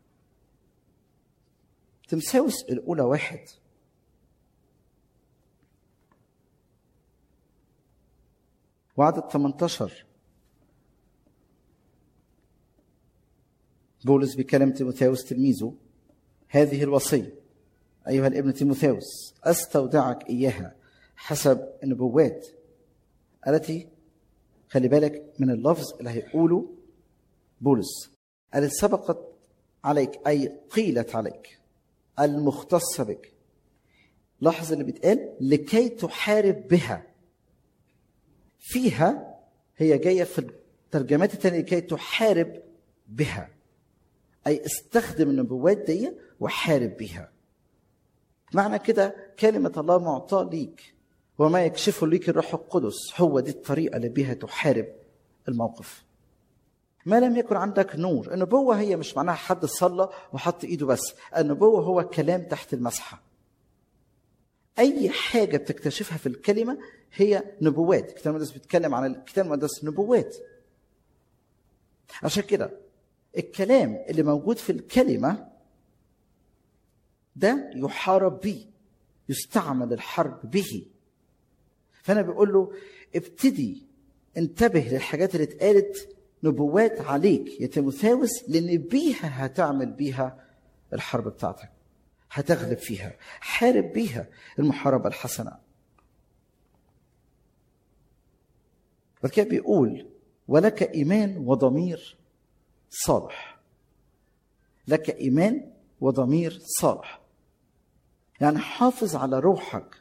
تمساوس الاولى واحد وعدد 18 بولس بيكلم تيموثاوس تلميذه هذه الوصيه ايها الابن تيموثاوس استودعك اياها حسب النبوات التي خلي بالك من اللفظ اللي هيقوله بولس التي سبقت عليك أي قيلت عليك المختصة بك لاحظ اللي بيتقال لكي تحارب بها فيها هي جاية في الترجمات التانية لكي تحارب بها أي استخدم النبوات دي وحارب بها معنى كده كلمة الله معطاة ليك وما يكشفه ليك الروح القدس هو دي الطريقة اللي بيها تحارب الموقف ما لم يكن عندك نور النبوة هي مش معناها حد صلى وحط ايده بس النبوة هو كلام تحت المسحة أي حاجة بتكتشفها في الكلمة هي نبوات الكتاب المقدس بيتكلم عن الكتاب المقدس نبوات عشان كده الكلام اللي موجود في الكلمة ده يحارب به يستعمل الحرب به فانا بيقول له ابتدي انتبه للحاجات اللي اتقالت نبوات عليك يا تيموثاوس لان بيها هتعمل بيها الحرب بتاعتك هتغلب فيها حارب بيها المحاربة الحسنة بعد كده بيقول ولك إيمان وضمير صالح لك إيمان وضمير صالح يعني حافظ على روحك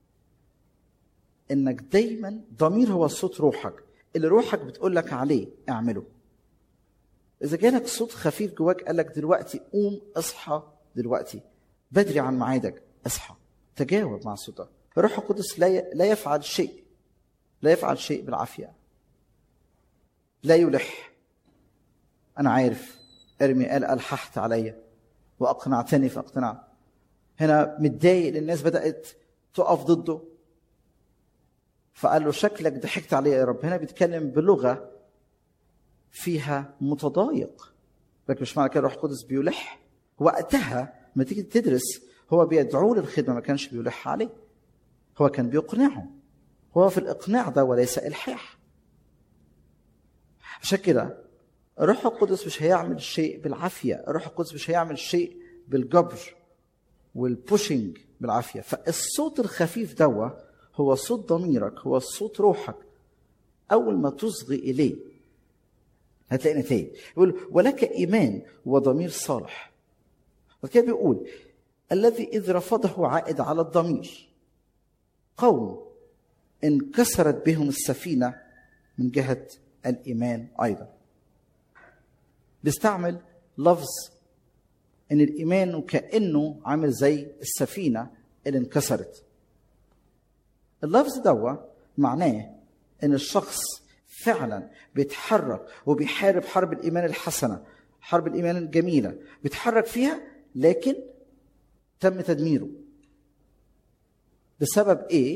انك دايما ضمير هو صوت روحك اللي روحك بتقول لك عليه اعمله اذا جالك صوت خفيف جواك قال لك دلوقتي قوم اصحى دلوقتي بدري عن ميعادك اصحى تجاوب مع الصوت ده الروح القدس لا ي... لا يفعل شيء لا يفعل شيء بالعافيه لا يلح انا عارف ارمي قال الححت عليا واقنعتني فاقتنعت هنا متضايق الناس بدات تقف ضده فقال له شكلك ضحكت عليه يا رب هنا بيتكلم بلغه فيها متضايق لكن مش معنى كده الروح القدس بيلح وقتها ما تيجي تدرس هو بيدعوه للخدمه ما كانش بيلح عليه هو كان بيقنعه هو في الاقناع ده وليس الحاح عشان كده الروح القدس مش هيعمل شيء بالعافيه الروح القدس مش هيعمل شيء بالجبر والبوشنج بالعافيه فالصوت الخفيف دوا هو صوت ضميرك هو صوت روحك اول ما تصغي اليه هتلاقي نتائج يقول ولك ايمان وضمير صالح وكده بيقول الذي اذ رفضه عائد على الضمير قوم انكسرت بهم السفينه من جهه الايمان ايضا بيستعمل لفظ ان الايمان وكانه عامل زي السفينه اللي انكسرت اللفظ دوا معناه ان الشخص فعلا بيتحرك وبيحارب حرب الايمان الحسنه حرب الايمان الجميله بيتحرك فيها لكن تم تدميره بسبب ايه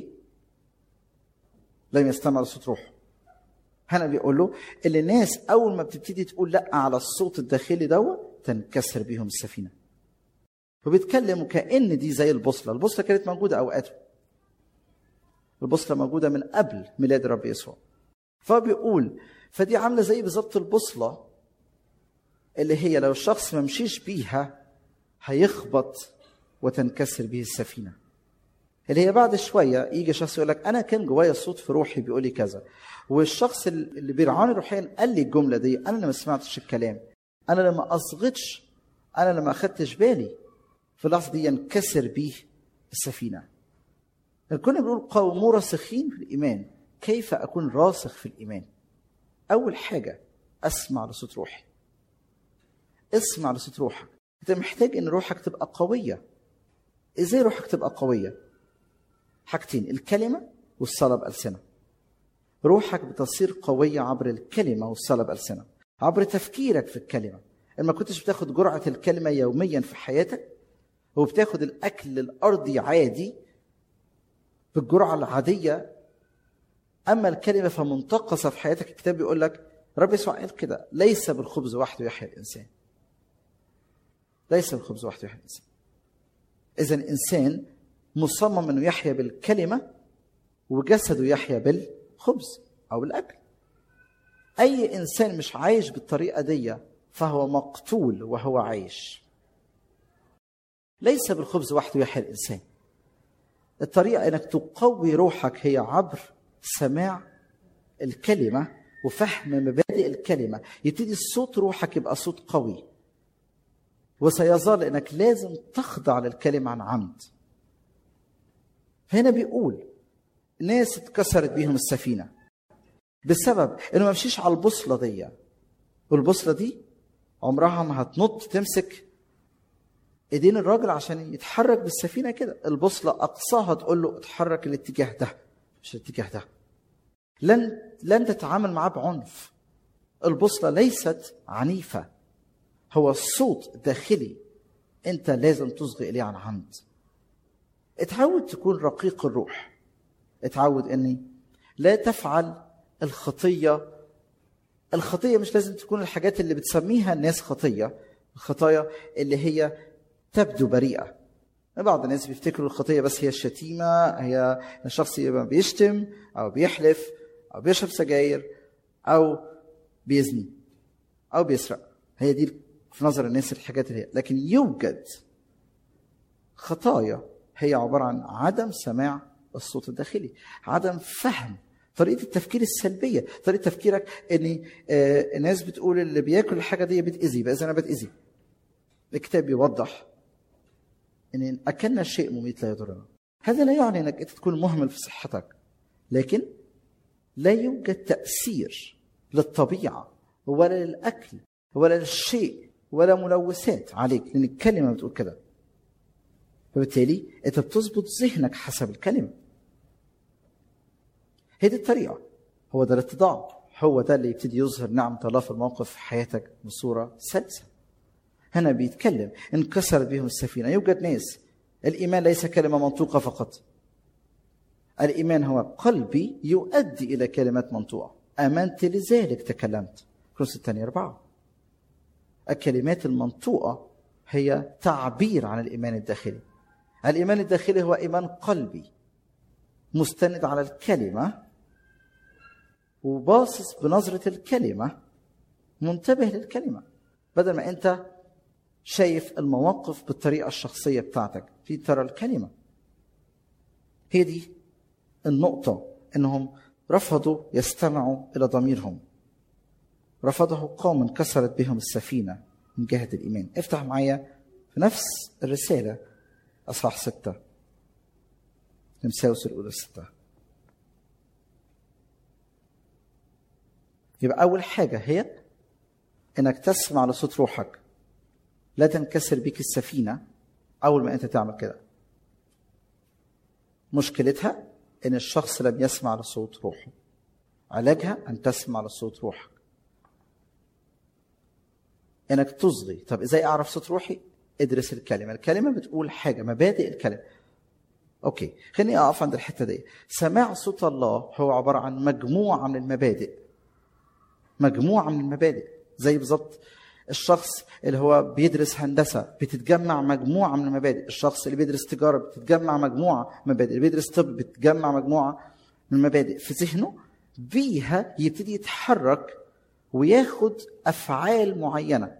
لم يستمع لصوت روحه هنا بيقول له اللي الناس اول ما بتبتدي تقول لا على الصوت الداخلي دوا تنكسر بيهم السفينه وبيتكلم وكأن دي زي البوصله البوصله كانت موجوده اوقاته البوصله موجوده من قبل ميلاد الرب يسوع فبيقول فدي عامله زي بالظبط البوصله اللي هي لو الشخص ما مشيش بيها هيخبط وتنكسر به السفينه اللي هي بعد شويه يجي شخص يقول لك انا كان جوايا صوت في روحي بيقول لي كذا والشخص اللي بيرعاني روحيا قال لي الجمله دي انا اللي ما سمعتش الكلام انا اللي ما اصغتش انا اللي ما اخدتش بالي في اللحظه دي ينكسر بيه السفينه كنا بنقول قوموا راسخين في الايمان كيف اكون راسخ في الايمان اول حاجه اسمع لصوت روحي اسمع لصوت روحك انت محتاج ان روحك تبقى قويه ازاي روحك تبقى قويه حاجتين الكلمه والصلاه بالسنه روحك بتصير قويه عبر الكلمه والصلاه بالسنه عبر تفكيرك في الكلمه لما كنتش بتاخد جرعه الكلمه يوميا في حياتك وبتاخد الاكل الارضي عادي بالجرعه العاديه اما الكلمه فمنتقصه في حياتك الكتاب بيقول لك رب يسوع قال كده ليس بالخبز وحده يحيا الانسان ليس بالخبز وحده يحيا الانسان اذا الانسان مصمم انه يحيا بالكلمه وجسده يحيا بالخبز او بالاكل اي انسان مش عايش بالطريقه دي فهو مقتول وهو عايش ليس بالخبز وحده يحيا الانسان الطريقه انك تقوي روحك هي عبر سماع الكلمه وفهم مبادئ الكلمه يبتدي صوت روحك يبقى صوت قوي وسيظل انك لازم تخضع للكلمه عن عمد فهنا بيقول ناس اتكسرت بيهم السفينه بسبب انه ما مشيش على البوصله دي والبوصله دي عمرها ما هتنط تمسك ايدين الراجل عشان يتحرك بالسفينه كده البوصله اقصاها تقول له اتحرك الاتجاه ده مش الاتجاه ده لن لن تتعامل معاه بعنف البوصله ليست عنيفه هو الصوت داخلي انت لازم تصغي اليه عن عمد اتعود تكون رقيق الروح اتعود اني لا تفعل الخطيه الخطيه مش لازم تكون الحاجات اللي بتسميها الناس خطيه الخطايا اللي هي تبدو بريئه بعض الناس بيفتكروا الخطيه بس هي الشتيمه هي الشخص يبقى بيشتم او بيحلف او بيشرب سجاير او بيزني او بيسرق هي دي في نظر الناس الحاجات اللي هي لكن يوجد خطايا هي عباره عن عدم سماع الصوت الداخلي عدم فهم طريقه التفكير السلبيه طريقه تفكيرك ان آه، الناس بتقول اللي بياكل الحاجه دي بتاذي بقى اذا انا بتاذي الكتاب بيوضح ان إن اكلنا شيء مميت لا يضرنا هذا لا يعني انك انت تكون مهمل في صحتك لكن لا يوجد تاثير للطبيعه ولا للاكل ولا للشيء ولا ملوثات عليك لان الكلمه بتقول كده فبالتالي انت بتظبط ذهنك حسب الكلمه هي دي الطريقه هو ده الاتضاع هو ده اللي يبتدي يظهر نعمه الله في الموقف في حياتك بصوره سلسه هنا بيتكلم انكسرت بهم السفينه يوجد ناس الايمان ليس كلمه منطوقه فقط الايمان هو قلبي يؤدي الى كلمات منطوقه امنت لذلك تكلمت كروس الثانيه اربعه الكلمات المنطوقه هي تعبير عن الايمان الداخلي الايمان الداخلي هو ايمان قلبي مستند على الكلمه وباصص بنظره الكلمه منتبه للكلمه بدل ما انت شايف المواقف بالطريقه الشخصيه بتاعتك في ترى الكلمه هي دي النقطه انهم رفضوا يستمعوا الى ضميرهم رفضه قوم انكسرت بهم السفينه من جهه الايمان افتح معايا في نفس الرساله اصحاح سته تمساوس الاولى سته يبقى اول حاجه هي انك تسمع لصوت روحك لا تنكسر بك السفينه اول ما انت تعمل كده مشكلتها ان الشخص لم يسمع لصوت روحه علاجها ان تسمع لصوت روحك انك تصغي طب ازاي اعرف صوت روحي ادرس الكلمه الكلمه بتقول حاجه مبادئ الكلمه اوكي خليني اقف عند الحته دي سماع صوت الله هو عباره عن مجموعه من المبادئ مجموعه من المبادئ زي بالظبط الشخص اللي هو بيدرس هندسه بتتجمع مجموعه من المبادئ الشخص اللي بيدرس تجاره بتتجمع مجموعه مبادئ اللي بيدرس طب بتتجمع مجموعه من المبادئ في ذهنه بيها يبتدي يتحرك وياخد افعال معينه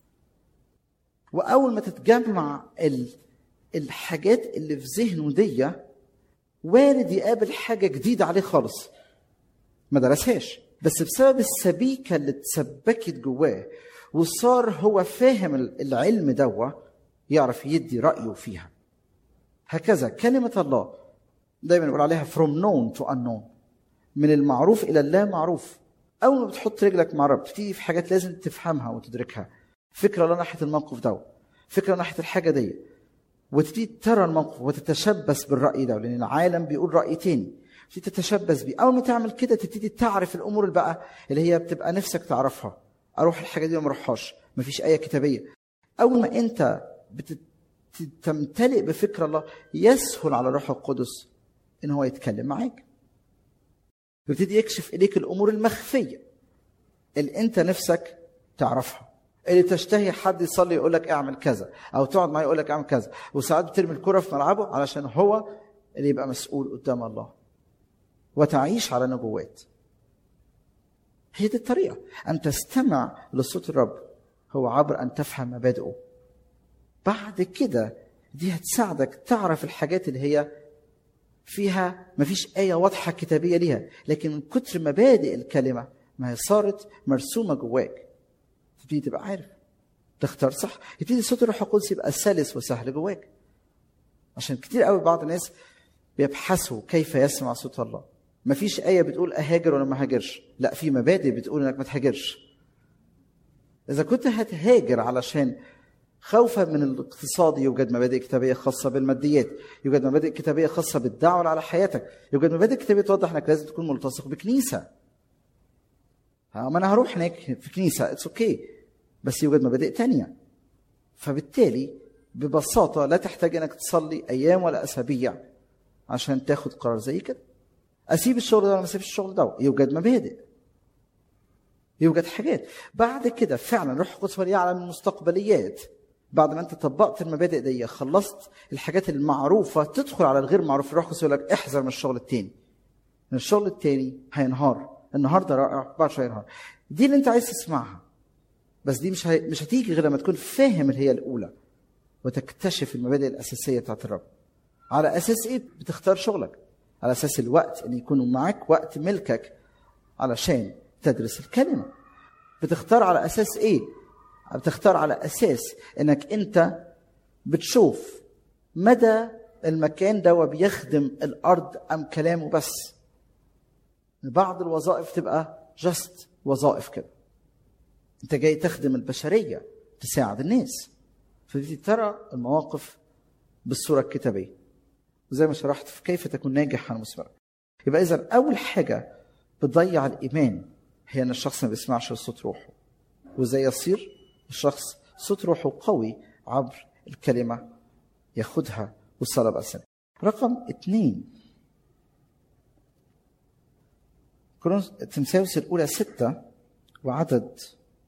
واول ما تتجمع ال... الحاجات اللي في ذهنه دي وارد يقابل حاجه جديده عليه خالص ما درسهاش بس بسبب السبيكه اللي اتسبكت جواه وصار هو فاهم العلم دوا يعرف يدي رايه فيها هكذا كلمه الله دايما نقول عليها from known to unknown من المعروف الى اللا معروف اول ما بتحط رجلك مع الرب بتيجي في حاجات لازم تفهمها وتدركها فكره لا ناحيه الموقف ده فكره ناحيه الحاجه دي وتبتدي ترى الموقف وتتشبث بالراي ده لان العالم بيقول راي تاني تبتدي تتشبث بيه اول ما تعمل كده تبتدي تعرف الامور اللي بقى اللي هي بتبقى نفسك تعرفها اروح الحاجه دي وما اروحهاش مفيش ايه كتابيه اول ما انت بتمتلئ بفكر الله يسهل على الروح القدس ان هو يتكلم معاك يبتدي يكشف اليك الامور المخفيه اللي انت نفسك تعرفها اللي تشتهي حد يصلي يقول لك اعمل كذا او تقعد معاه يقول لك اعمل كذا وساعات بترمي الكره في ملعبه علشان هو اللي يبقى مسؤول قدام الله وتعيش على نبوات هي دي الطريقه ان تستمع لصوت الرب هو عبر ان تفهم مبادئه بعد كده دي هتساعدك تعرف الحاجات اللي هي فيها مفيش آية واضحة كتابية ليها لكن من كتر مبادئ الكلمة ما هي صارت مرسومة جواك تبتدي تبقى عارف تختار صح يبتدي صوت الروح القدس يبقى سلس وسهل جواك عشان كتير قوي بعض الناس بيبحثوا كيف يسمع صوت الله مفيش آية بتقول أهاجر ولا ما هاجرش لا في مبادئ بتقول إنك ما تهاجرش إذا كنت هتهاجر علشان خوفا من الاقتصاد يوجد مبادئ كتابيه خاصه بالماديات، يوجد مبادئ كتابيه خاصه بالدعوه على حياتك، يوجد مبادئ كتابيه توضح انك لازم تكون ملتصق بكنيسه. ما انا هروح هناك في كنيسه اتس اوكي okay. بس يوجد مبادئ تانية. فبالتالي ببساطه لا تحتاج انك تصلي ايام ولا اسابيع عشان تاخد قرار زي كده. اسيب الشغل ده ولا ما اسيبش الشغل ده؟ يوجد مبادئ. يوجد حاجات بعد كده فعلا روح القدس يعلم المستقبليات بعد ما انت طبقت المبادئ دي خلصت الحاجات المعروفه تدخل على الغير معروف الروح القدس يقول لك احذر من الشغل التاني من الشغل التاني هينهار النهارده رائع بعد شويه ينهار دي اللي انت عايز تسمعها بس دي مش ه... مش هتيجي غير لما تكون فاهم اللي هي الاولى وتكتشف المبادئ الاساسيه بتاعت الرب على اساس ايه بتختار شغلك على اساس الوقت ان يكون معاك وقت ملكك علشان تدرس الكلمه بتختار على اساس ايه بتختار على اساس انك انت بتشوف مدى المكان ده بيخدم الارض ام كلامه بس بعض الوظائف تبقى جست وظائف كده انت جاي تخدم البشريه تساعد الناس فبتبتدي ترى المواقف بالصوره الكتابيه وزي ما شرحت في كيف تكون ناجحا مثمرا يبقى اذا اول حاجه بتضيع الايمان هي ان الشخص ما بيسمعش لصوت روحه وازاي يصير الشخص صوت روحه قوي عبر الكلمه ياخدها والصلاه بألسنة رقم اثنين تمساوس الأولى ستة وعدد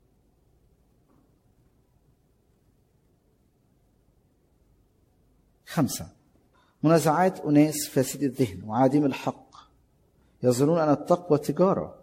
خمسة منازعات أناس فاسد الذهن وعادم الحق يظنون أن التقوى تجارة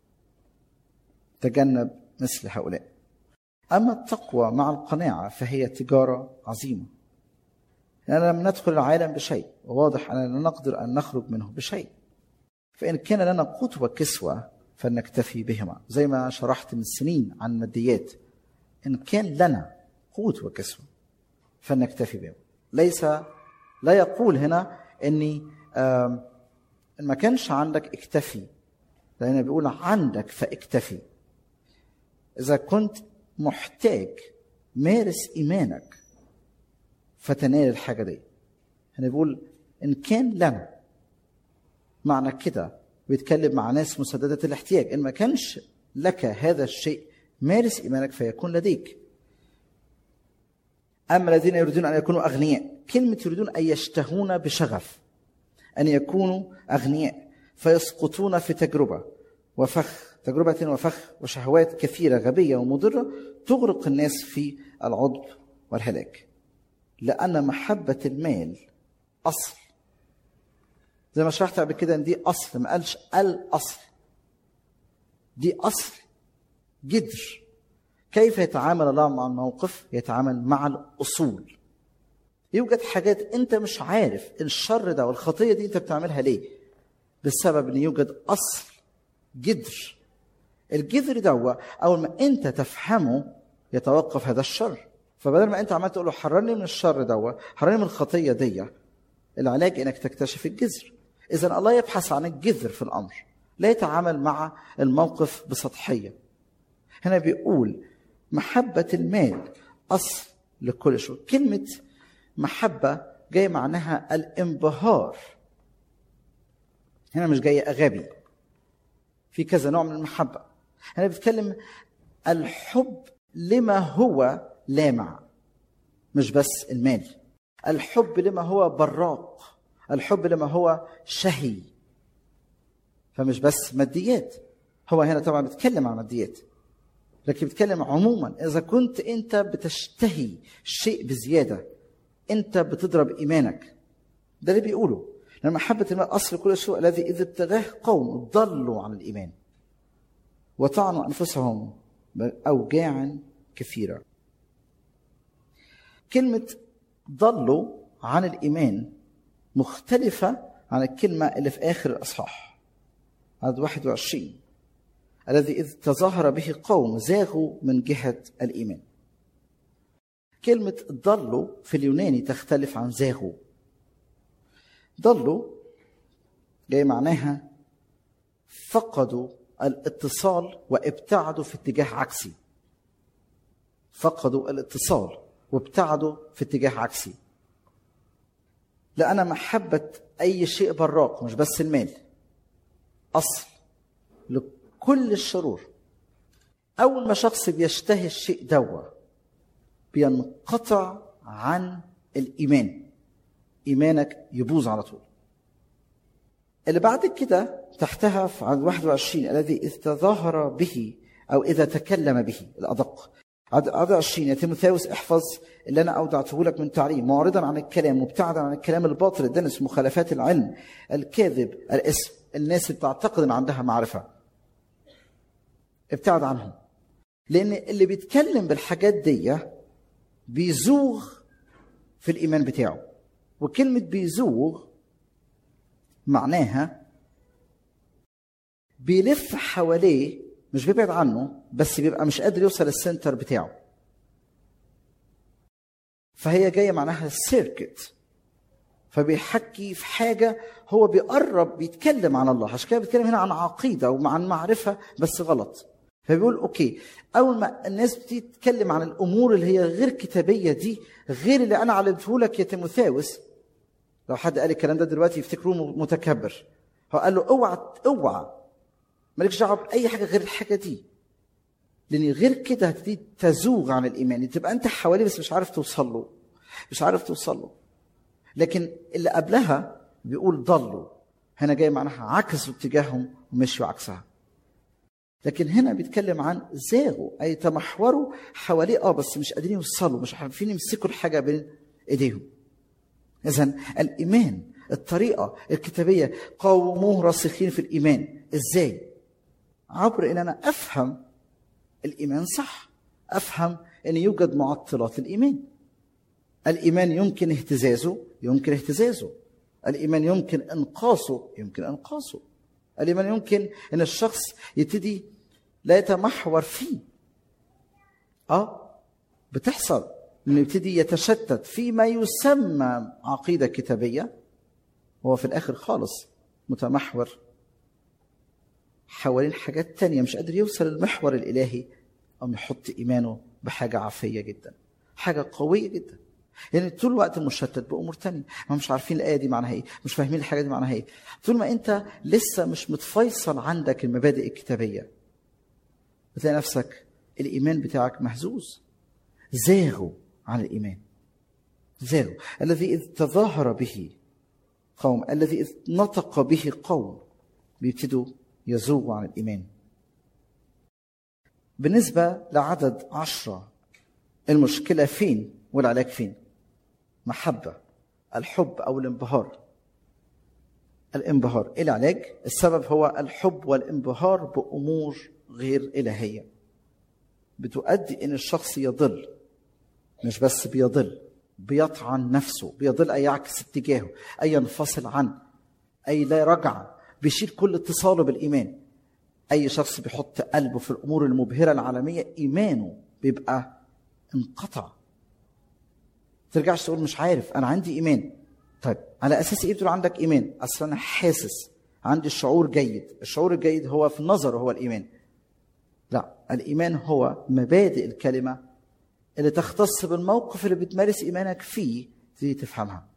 تجنب مثل هؤلاء أما التقوى مع القناعة فهي تجارة عظيمة لأننا لم ندخل العالم بشيء وواضح أننا لا نقدر أن نخرج منه بشيء فإن كان لنا قوت وكسوة فلنكتفي بهما زي ما شرحت من سنين عن الماديات إن كان لنا قوت وكسوة فلنكتفي بهما ليس لا يقول هنا اني ان ما كانش عندك اكتفي لان بيقول عندك فاكتفي اذا كنت محتاج مارس ايمانك فتنال الحاجه دي هنا بيقول ان كان لنا معنى كده بيتكلم مع ناس مسدده الاحتياج ان ما كانش لك هذا الشيء مارس ايمانك فيكون لديك أما الذين يريدون أن يكونوا أغنياء كلمة يريدون أن يشتهون بشغف أن يكونوا أغنياء فيسقطون في تجربة وفخ تجربة وفخ وشهوات كثيرة غبية ومضرة تغرق الناس في العضب والهلاك لأن محبة المال أصل زي ما شرحت قبل كده ان دي اصل ما قالش الاصل دي اصل جذر كيف يتعامل الله مع الموقف يتعامل مع الاصول يوجد حاجات انت مش عارف الشر ده والخطيه دي انت بتعملها ليه بسبب ان يوجد اصل جذر الجذر ده اول ما انت تفهمه يتوقف هذا الشر فبدل ما انت عمال تقول له حررني من الشر ده حررني من الخطيه دي العلاج انك تكتشف الجذر اذا الله يبحث عن الجذر في الامر لا يتعامل مع الموقف بسطحيه هنا بيقول محبه المال اصل لكل شيء كلمه محبه جاي معناها الانبهار هنا مش جايه اغابي في كذا نوع من المحبه هنا بيتكلم الحب لما هو لامع مش بس المال الحب لما هو براق الحب لما هو شهي فمش بس ماديات هو هنا طبعا بيتكلم عن ماديات لكن بيتكلم عموما اذا كنت انت بتشتهي شيء بزياده انت بتضرب ايمانك ده اللي بيقوله لان محبه المال اصل كل سوء الذي اذا ابتغاه قوم ضلوا عن الايمان وطعنوا انفسهم باوجاع كثيره كلمه ضلوا عن الايمان مختلفه عن الكلمه اللي في اخر الاصحاح عدد 21 الذي إذ تظاهر به قوم زاغوا من جهة الإيمان كلمة ضلوا في اليوناني تختلف عن زاغوا ضلوا جاي معناها فقدوا الاتصال وابتعدوا في اتجاه عكسي فقدوا الاتصال وابتعدوا في اتجاه عكسي لأن محبة أي شيء براق مش بس المال أصل كل الشرور أول ما شخص بيشتهي الشيء دوا بينقطع عن الإيمان إيمانك يبوظ على طول اللي بعد كده تحتها في عدد 21 الذي إذ تظاهر به أو إذا تكلم به الأدق عدد 20 يا تيموثاوس احفظ اللي أنا أودعته لك من تعليم معرضا عن الكلام مبتعدا عن الكلام الباطل الدنس مخالفات العلم الكاذب الاسم الناس اللي بتعتقد ان عندها معرفه ابتعد عنهم لان اللي بيتكلم بالحاجات دي بيزوغ في الايمان بتاعه وكلمه بيزوغ معناها بيلف حواليه مش بيبعد عنه بس بيبقى مش قادر يوصل السنتر بتاعه فهي جايه معناها سيركت فبيحكي في حاجة هو بيقرب بيتكلم عن الله عشان كده بيتكلم هنا عن عقيدة وعن معرفة بس غلط فبيقول أوكي أول ما الناس بتيجي تتكلم عن الأمور اللي هي غير كتابية دي غير اللي أنا علمته لك يا تيموثاوس لو حد قال الكلام ده دلوقتي يفتكروه متكبر هو قال له اوعى اوعى مالكش دعوه باي حاجه غير الحاجه دي لان غير كده هتبتدي تزوغ عن الايمان تبقى انت حواليه بس مش عارف توصل له مش عارف توصل له لكن اللي قبلها بيقول ضلوا هنا جاي معناها عكسوا اتجاههم ومشوا عكسها لكن هنا بيتكلم عن زاغوا اي تمحوروا حواليه اه بس مش قادرين يوصلوا مش عارفين يمسكوا الحاجه بين ايديهم اذا الايمان الطريقه الكتابيه قوموه راسخين في الايمان ازاي عبر ان انا افهم الايمان صح افهم ان يوجد معطلات الايمان الايمان يمكن اهتزازه يمكن اهتزازه الايمان يمكن انقاصه يمكن انقاصه الايمان يمكن ان الشخص يبتدي لا يتمحور فيه اه بتحصل انه يبتدي يتشتت فيما يسمى عقيده كتابيه وهو في الاخر خالص متمحور حوالين حاجات تانية مش قادر يوصل المحور الالهي او يحط ايمانه بحاجه عافيه جدا حاجه قويه جدا يعني طول الوقت مشتت بامور تانية ما مش عارفين الايه دي معناها ايه مش فاهمين الحاجه دي معناها ايه طول ما انت لسه مش متفيصل عندك المبادئ الكتابيه بتلاقي نفسك الايمان بتاعك مهزوز زاغوا عن الايمان زاغوا الذي اذ تظاهر به قوم الذي اذ نطق به قوم بيبتدوا يزوغوا عن الايمان بالنسبه لعدد عشره المشكله فين والعلاج فين محبة الحب أو الانبهار الانبهار إيه العلاج السبب هو الحب والانبهار بأمور غير إلهية بتؤدي إن الشخص يضل مش بس بيضل بيطعن نفسه بيضل أي يعكس اتجاهه أي ينفصل عنه أي لا رجع بيشيل كل اتصاله بالإيمان أي شخص بيحط قلبه في الأمور المبهرة العالمية إيمانه بيبقى انقطع ترجعش تقول مش عارف انا عندي ايمان طيب على اساس ايه بتقول عندك ايمان اصل انا حاسس عندي الشعور جيد الشعور الجيد هو في النظر هو الايمان لا الايمان هو مبادئ الكلمه اللي تختص بالموقف اللي بتمارس ايمانك فيه تبتدي تفهمها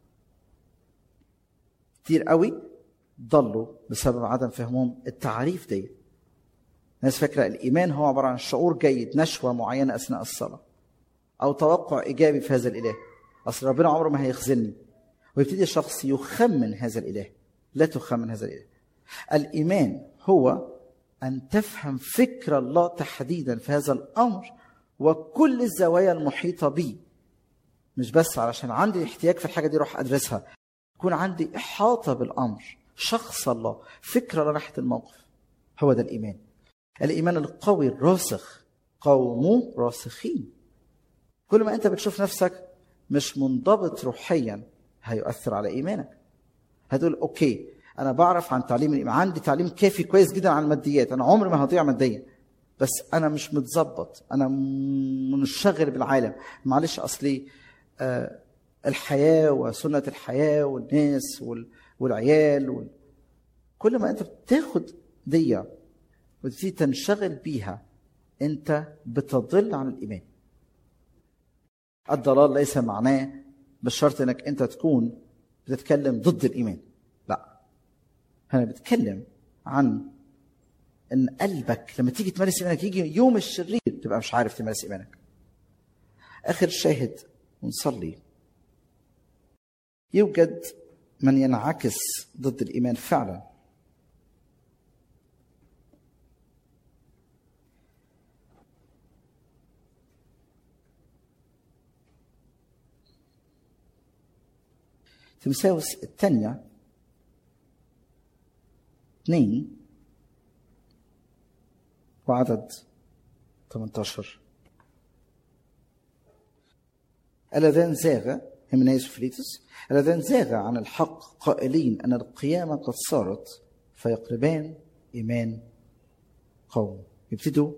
كتير قوي ضلوا بسبب عدم فهمهم التعريف دي الناس فاكره الايمان هو عباره عن شعور جيد نشوه معينه اثناء الصلاه او توقع ايجابي في هذا الاله اصل ربنا عمره ما هيخذلني ويبتدي الشخص يخمن هذا الاله لا تخمن هذا الاله الايمان هو ان تفهم فكر الله تحديدا في هذا الامر وكل الزوايا المحيطه به مش بس علشان عندي احتياج في الحاجه دي اروح ادرسها يكون عندي احاطه بالامر شخص الله فكره الله ناحيه الموقف هو ده الايمان الايمان القوي الراسخ قوموا راسخين كل ما انت بتشوف نفسك مش منضبط روحيا هيؤثر على ايمانك هتقول اوكي انا بعرف عن تعليم الايمان عندي تعليم كافي كويس جدا عن الماديات انا عمري ما هضيع ماديا بس انا مش متظبط انا منشغل بالعالم معلش اصلي آه الحياه وسنه الحياه والناس والعيال وال... كل ما انت بتاخد دي وتبتدي تنشغل بيها انت بتضل عن الايمان الضلال ليس معناه بالشرط انك انت تكون بتتكلم ضد الايمان لا انا بتكلم عن ان قلبك لما تيجي تمارس ايمانك يجي يوم الشرير تبقى مش عارف تمارس ايمانك اخر شاهد ونصلي يوجد من ينعكس ضد الايمان فعلا تمساوس الثانية اثنين وعدد 18 اللذان زاغ هيمنايس وفليتس اللذان زاغ عن الحق قائلين أن القيامة قد صارت فيقلبان إيمان قوم يبتدوا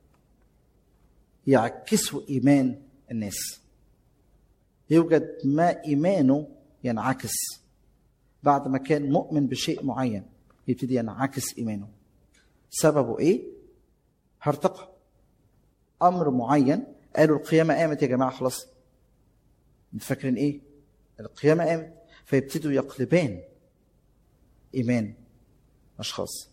يعكسوا إيمان الناس يوجد ما إيمانه ينعكس بعد ما كان مؤمن بشيء معين يبتدي ينعكس إيمانه سببه إيه؟ هرطقة أمر معين قالوا القيامة قامت يا جماعة خلاص انتوا فاكرين إيه؟ القيامة قامت فيبتدوا يقلبان إيمان أشخاص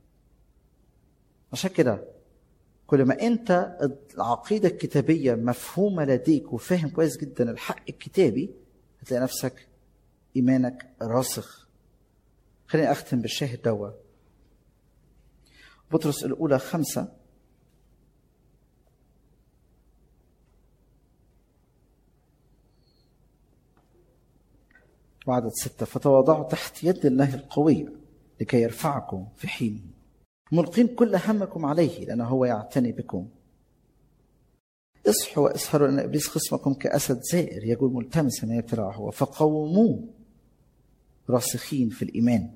عشان كده كل ما انت العقيده الكتابيه مفهومه لديك وفاهم كويس جدا الحق الكتابي هتلاقي نفسك ايمانك راسخ خليني اختم بالشاهد دوا بطرس الاولى خمسه وعدد ستة فتواضعوا تحت يد الله القوية لكي يرفعكم في حينه ملقين كل همكم عليه لأنه هو يعتني بكم اصحوا واسهروا لأن إبليس خصمكم كأسد زائر يقول ملتمسا ما يبتلعه هو فقوموه راسخين في الإيمان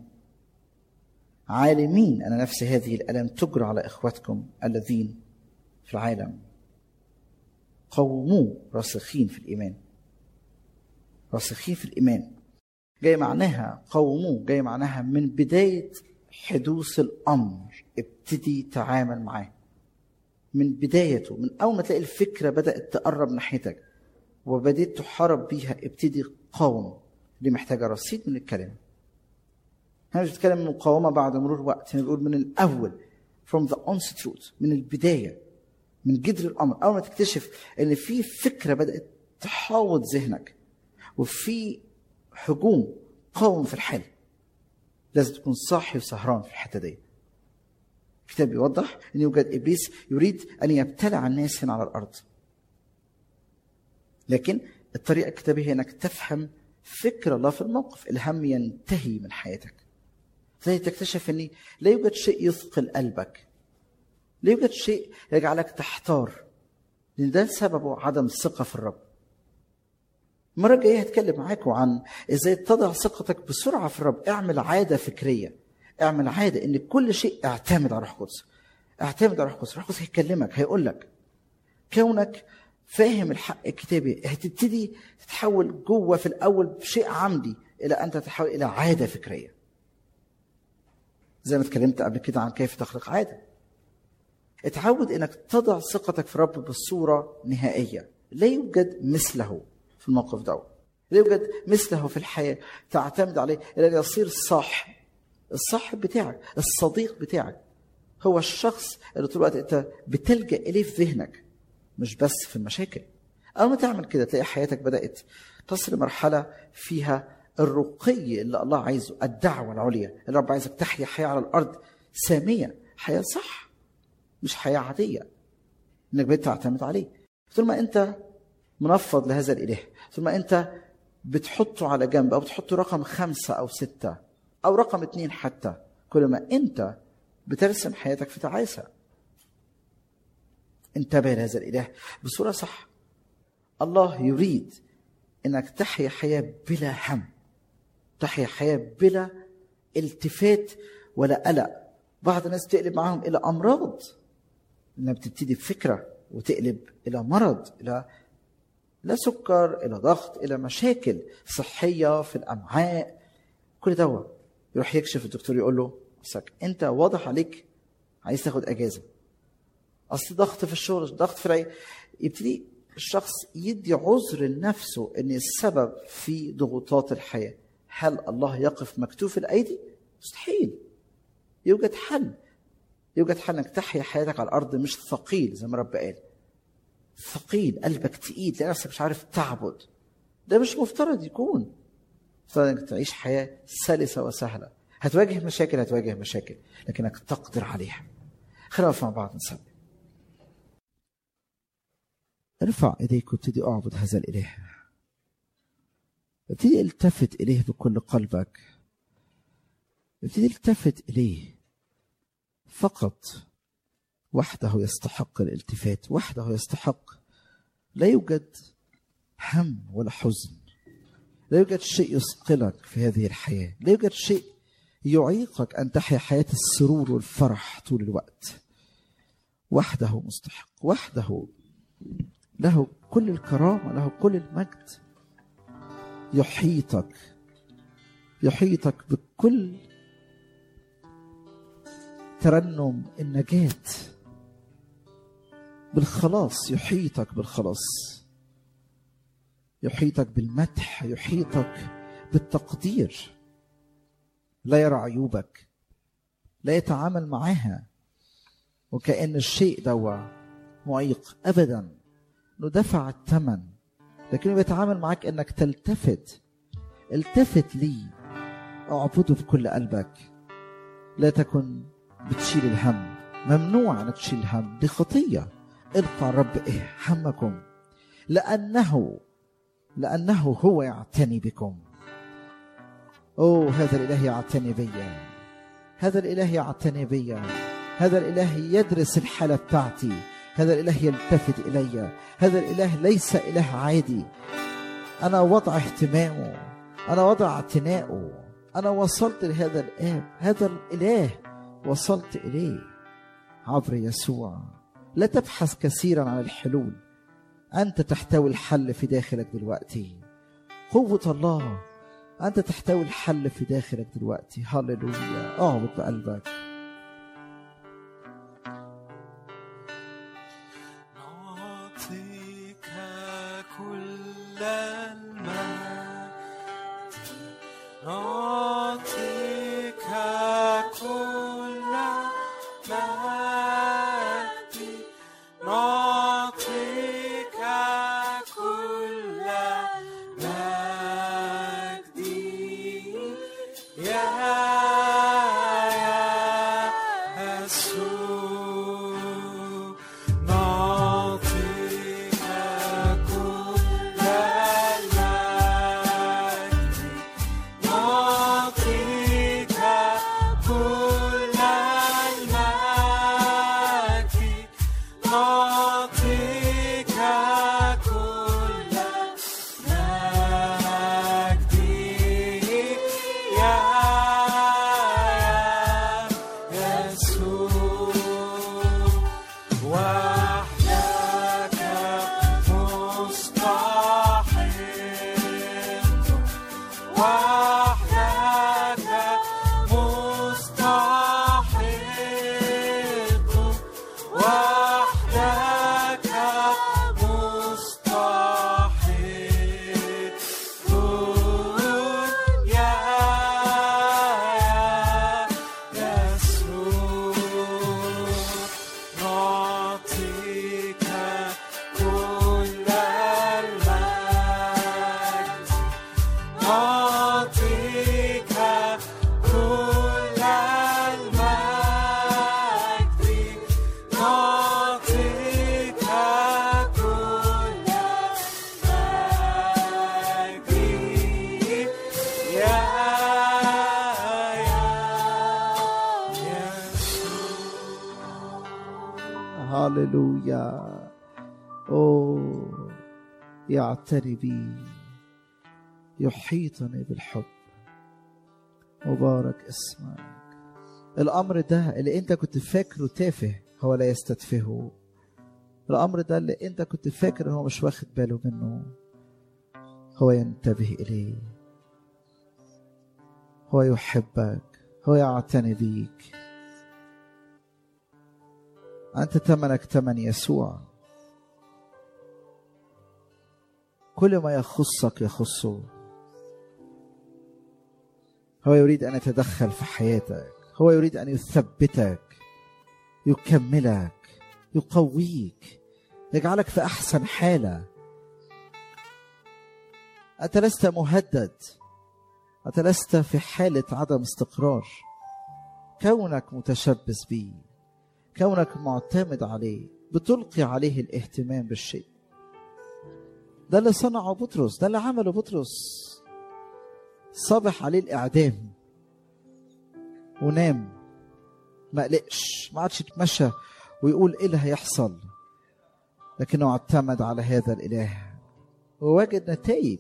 عالمين أن نفس هذه الألم تجرى على إخوتكم الذين في العالم قوموه راسخين في الإيمان راسخين في الإيمان جاي معناها قوموه جاي معناها من بداية حدوث الامر ابتدي تعامل معاه من بدايته من اول ما تلاقي الفكره بدات تقرب ناحيتك وبديت تحارب بيها ابتدي قاوم دي محتاجه رصيد من الكلام احنا مش بنتكلم مقاومه بعد مرور وقت احنا بنقول من الاول from the onset root من البدايه من جذر الامر اول ما تكتشف ان في فكره بدات تحاوط ذهنك وفي هجوم قاوم في الحال لازم تكون صاحي وسهران في الحته دي الكتاب بيوضح ان يوجد ابليس يريد ان يبتلع الناس هنا على الارض لكن الطريقه الكتابيه هي انك تفهم فكر الله في الموقف الهم ينتهي من حياتك زي تكتشف ان لا يوجد شيء يثقل قلبك لا يوجد شيء يجعلك تحتار لان ده سببه عدم الثقه في الرب المرة الجاية هتكلم معاكم عن ازاي تضع ثقتك بسرعة في الرب، اعمل عادة فكرية، اعمل عادة ان كل شيء اعتمد على روح القدس. اعتمد على روح القدس، روح القدس هيكلمك، هيقول لك. كونك فاهم الحق الكتابي هتبتدي تتحول جوه في الاول بشيء عمدي الى ان تتحول الى عادة فكرية. زي ما اتكلمت قبل كده عن كيف تخلق عادة. اتعود انك تضع ثقتك في الرب بصورة نهائية، لا يوجد مثله. في الموقف ده لا يوجد مثله في الحياة تعتمد عليه إلى أن يصير صاحب الصاحب بتاعك الصديق بتاعك هو الشخص اللي طول الوقت أنت بتلجأ إليه في ذهنك مش بس في المشاكل أول ما تعمل كده تلاقي حياتك بدأت تصل لمرحلة فيها الرقي اللي الله عايزه الدعوة العليا اللي رب عايزك تحيا حياة على الأرض سامية حياة صح مش حياة عادية إنك بتعتمد عليه طول ما أنت منفض لهذا الإله ثم أنت بتحطه على جنب أو بتحطه رقم خمسة أو ستة أو رقم اتنين حتى كل ما أنت بترسم حياتك في تعاسة انتبه لهذا الإله بصورة صح الله يريد أنك تحيا حياة بلا هم تحيا حياة بلا التفات ولا قلق بعض الناس تقلب معاهم إلى أمراض إنها بتبتدي بفكرة وتقلب إلى مرض إلى لا سكر الى ضغط الى مشاكل صحيه في الامعاء كل ده يروح يكشف الدكتور يقول له بسك انت واضح عليك عايز تاخد اجازه اصل ضغط في الشغل ضغط في العين يبتدي الشخص يدي عذر لنفسه ان السبب في ضغوطات الحياه هل الله يقف مكتوف الايدي مستحيل يوجد حل يوجد حل انك تحيا حياتك على الارض مش ثقيل زي ما رب قال ثقيل قلبك تقيل تلاقي نفسك مش عارف تعبد ده مش مفترض يكون مفترض انك تعيش حياه سلسه وسهله هتواجه مشاكل هتواجه مشاكل لكنك تقدر عليها خلينا نقف مع بعض نصلي ارفع ايديك وابتدي اعبد هذا الاله ابتدي التفت اليه بكل قلبك ابتدي التفت اليه فقط وحده يستحق الالتفات وحده يستحق لا يوجد هم ولا حزن لا يوجد شيء يثقلك في هذه الحياة لا يوجد شيء يعيقك أن تحيا حياة السرور والفرح طول الوقت وحده مستحق وحده له كل الكرامة له كل المجد يحيطك يحيطك بكل ترنم النجاة بالخلاص يحيطك بالخلاص يحيطك بالمدح يحيطك بالتقدير لا يرى عيوبك لا يتعامل معاها وكأن الشيء دوا معيق أبدا انه دفع الثمن لكنه بيتعامل معاك انك تلتفت التفت لي اعبده بكل قلبك لا تكن بتشيل الهم ممنوع انك تشيل الهم دي خطيه القى الرب إيه همكم لانه لانه هو يعتني بكم اوه هذا الاله يعتني بيا هذا الاله يعتني بيا هذا الاله يدرس الحاله بتاعتي هذا الاله يلتفت الي هذا الاله ليس اله عادي انا وضع اهتمامه انا وضع اعتنائه انا وصلت لهذا الاب هذا الاله وصلت اليه عبر يسوع لا تبحث كثيرا عن الحلول انت تحتوي الحل في داخلك دلوقتي قوه الله انت تحتوي الحل في داخلك دلوقتي هللويا اعبد بقلبك نعطيك كل المجد نعطيك كل المجد نعطيك كل المجد يا يسوع نعطيك كل المجد نعطيك كل المجد نعطيك كل المجد يا يسوع وحدك مستحق وحدك مستحق وحدك مستحق يا يسوع نعطيك كل المجد نعطيك كل المجد نعطيك كل المجد يا يسوع هللويا اوه يعتني بي يحيطني بالحب مبارك اسمك الامر ده اللي انت كنت فاكره تافه هو لا يستتفهه الامر ده اللي انت كنت فاكر هو مش واخد باله منه هو ينتبه اليه هو يحبك هو يعتني بيك أنت ثمنك ثمن يسوع كل ما يخصك يخصه هو يريد أن يتدخل في حياتك هو يريد أن يثبتك يكملك يقويك يجعلك في أحسن حالة أنت لست مهدد أنت لست في حالة عدم استقرار كونك متشبث به كونك معتمد عليه بتلقي عليه الاهتمام بالشيء ده اللي صنعه بطرس ده اللي عمله بطرس صبح عليه الاعدام ونام ما قلقش ما عادش يتمشى ويقول ايه اللي هيحصل لكنه اعتمد على هذا الاله ووجد نتائج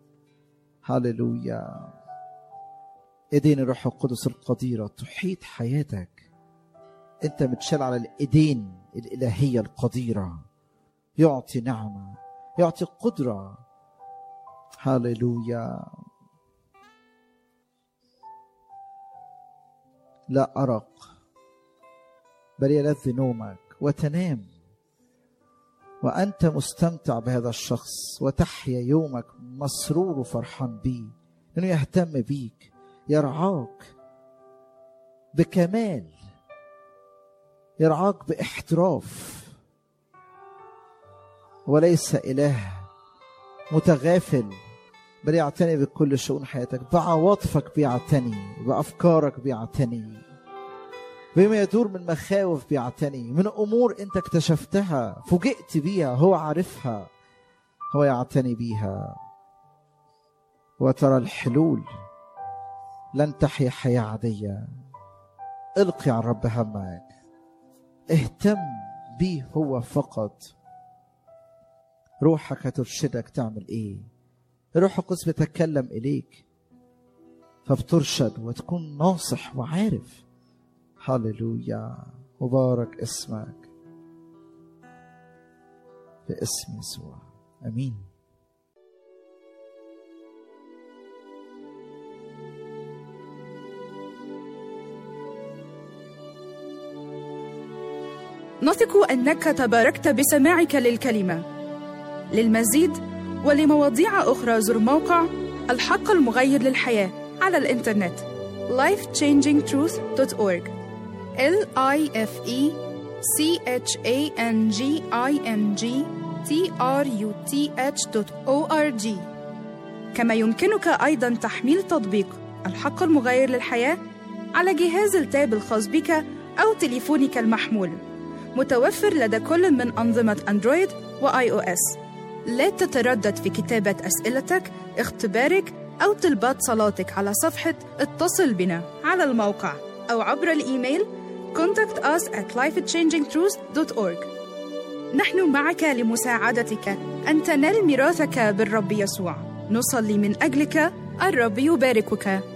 هللويا ايدين الروح القدس القديره تحيط حياتك انت متشال على الايدين الالهيه القديره يعطي نعمه يعطي قدره هللويا لا ارق بل يلذ نومك وتنام وانت مستمتع بهذا الشخص وتحيا يومك مسرور وفرحان بيه لانه يهتم بيك يرعاك بكمال يرعاك باحتراف وليس اله متغافل بل يعتني بكل شؤون حياتك بعواطفك بيعتني بافكارك بيعتني بما يدور من مخاوف بيعتني من امور انت اكتشفتها فوجئت بيها هو عارفها هو يعتني بيها وترى الحلول لن تحيا حياه عاديه القي على الرب همك اهتم بيه هو فقط روحك هترشدك تعمل ايه الروح القدس بيتكلم اليك فبترشد وتكون ناصح وعارف هللويا مبارك اسمك باسم يسوع امين نثق انك تباركت بسماعك للكلمه للمزيد ولمواضيع اخرى زر موقع الحق المغير للحياه على الانترنت lifechangingtruth.org l i f e c h a n g i n g t r u t h.org كما يمكنك ايضا تحميل تطبيق الحق المغير للحياه على جهاز التاب الخاص بك او تليفونك المحمول متوفر لدى كل من أنظمة أندرويد وآي أو إس. لا تتردد في كتابة أسئلتك، اختبارك أو طلبات صلاتك على صفحة اتصل بنا على الموقع أو عبر الإيميل contact us at lifechangingtruth.org نحن معك لمساعدتك أن تنال ميراثك بالرب يسوع نصلي من أجلك الرب يباركك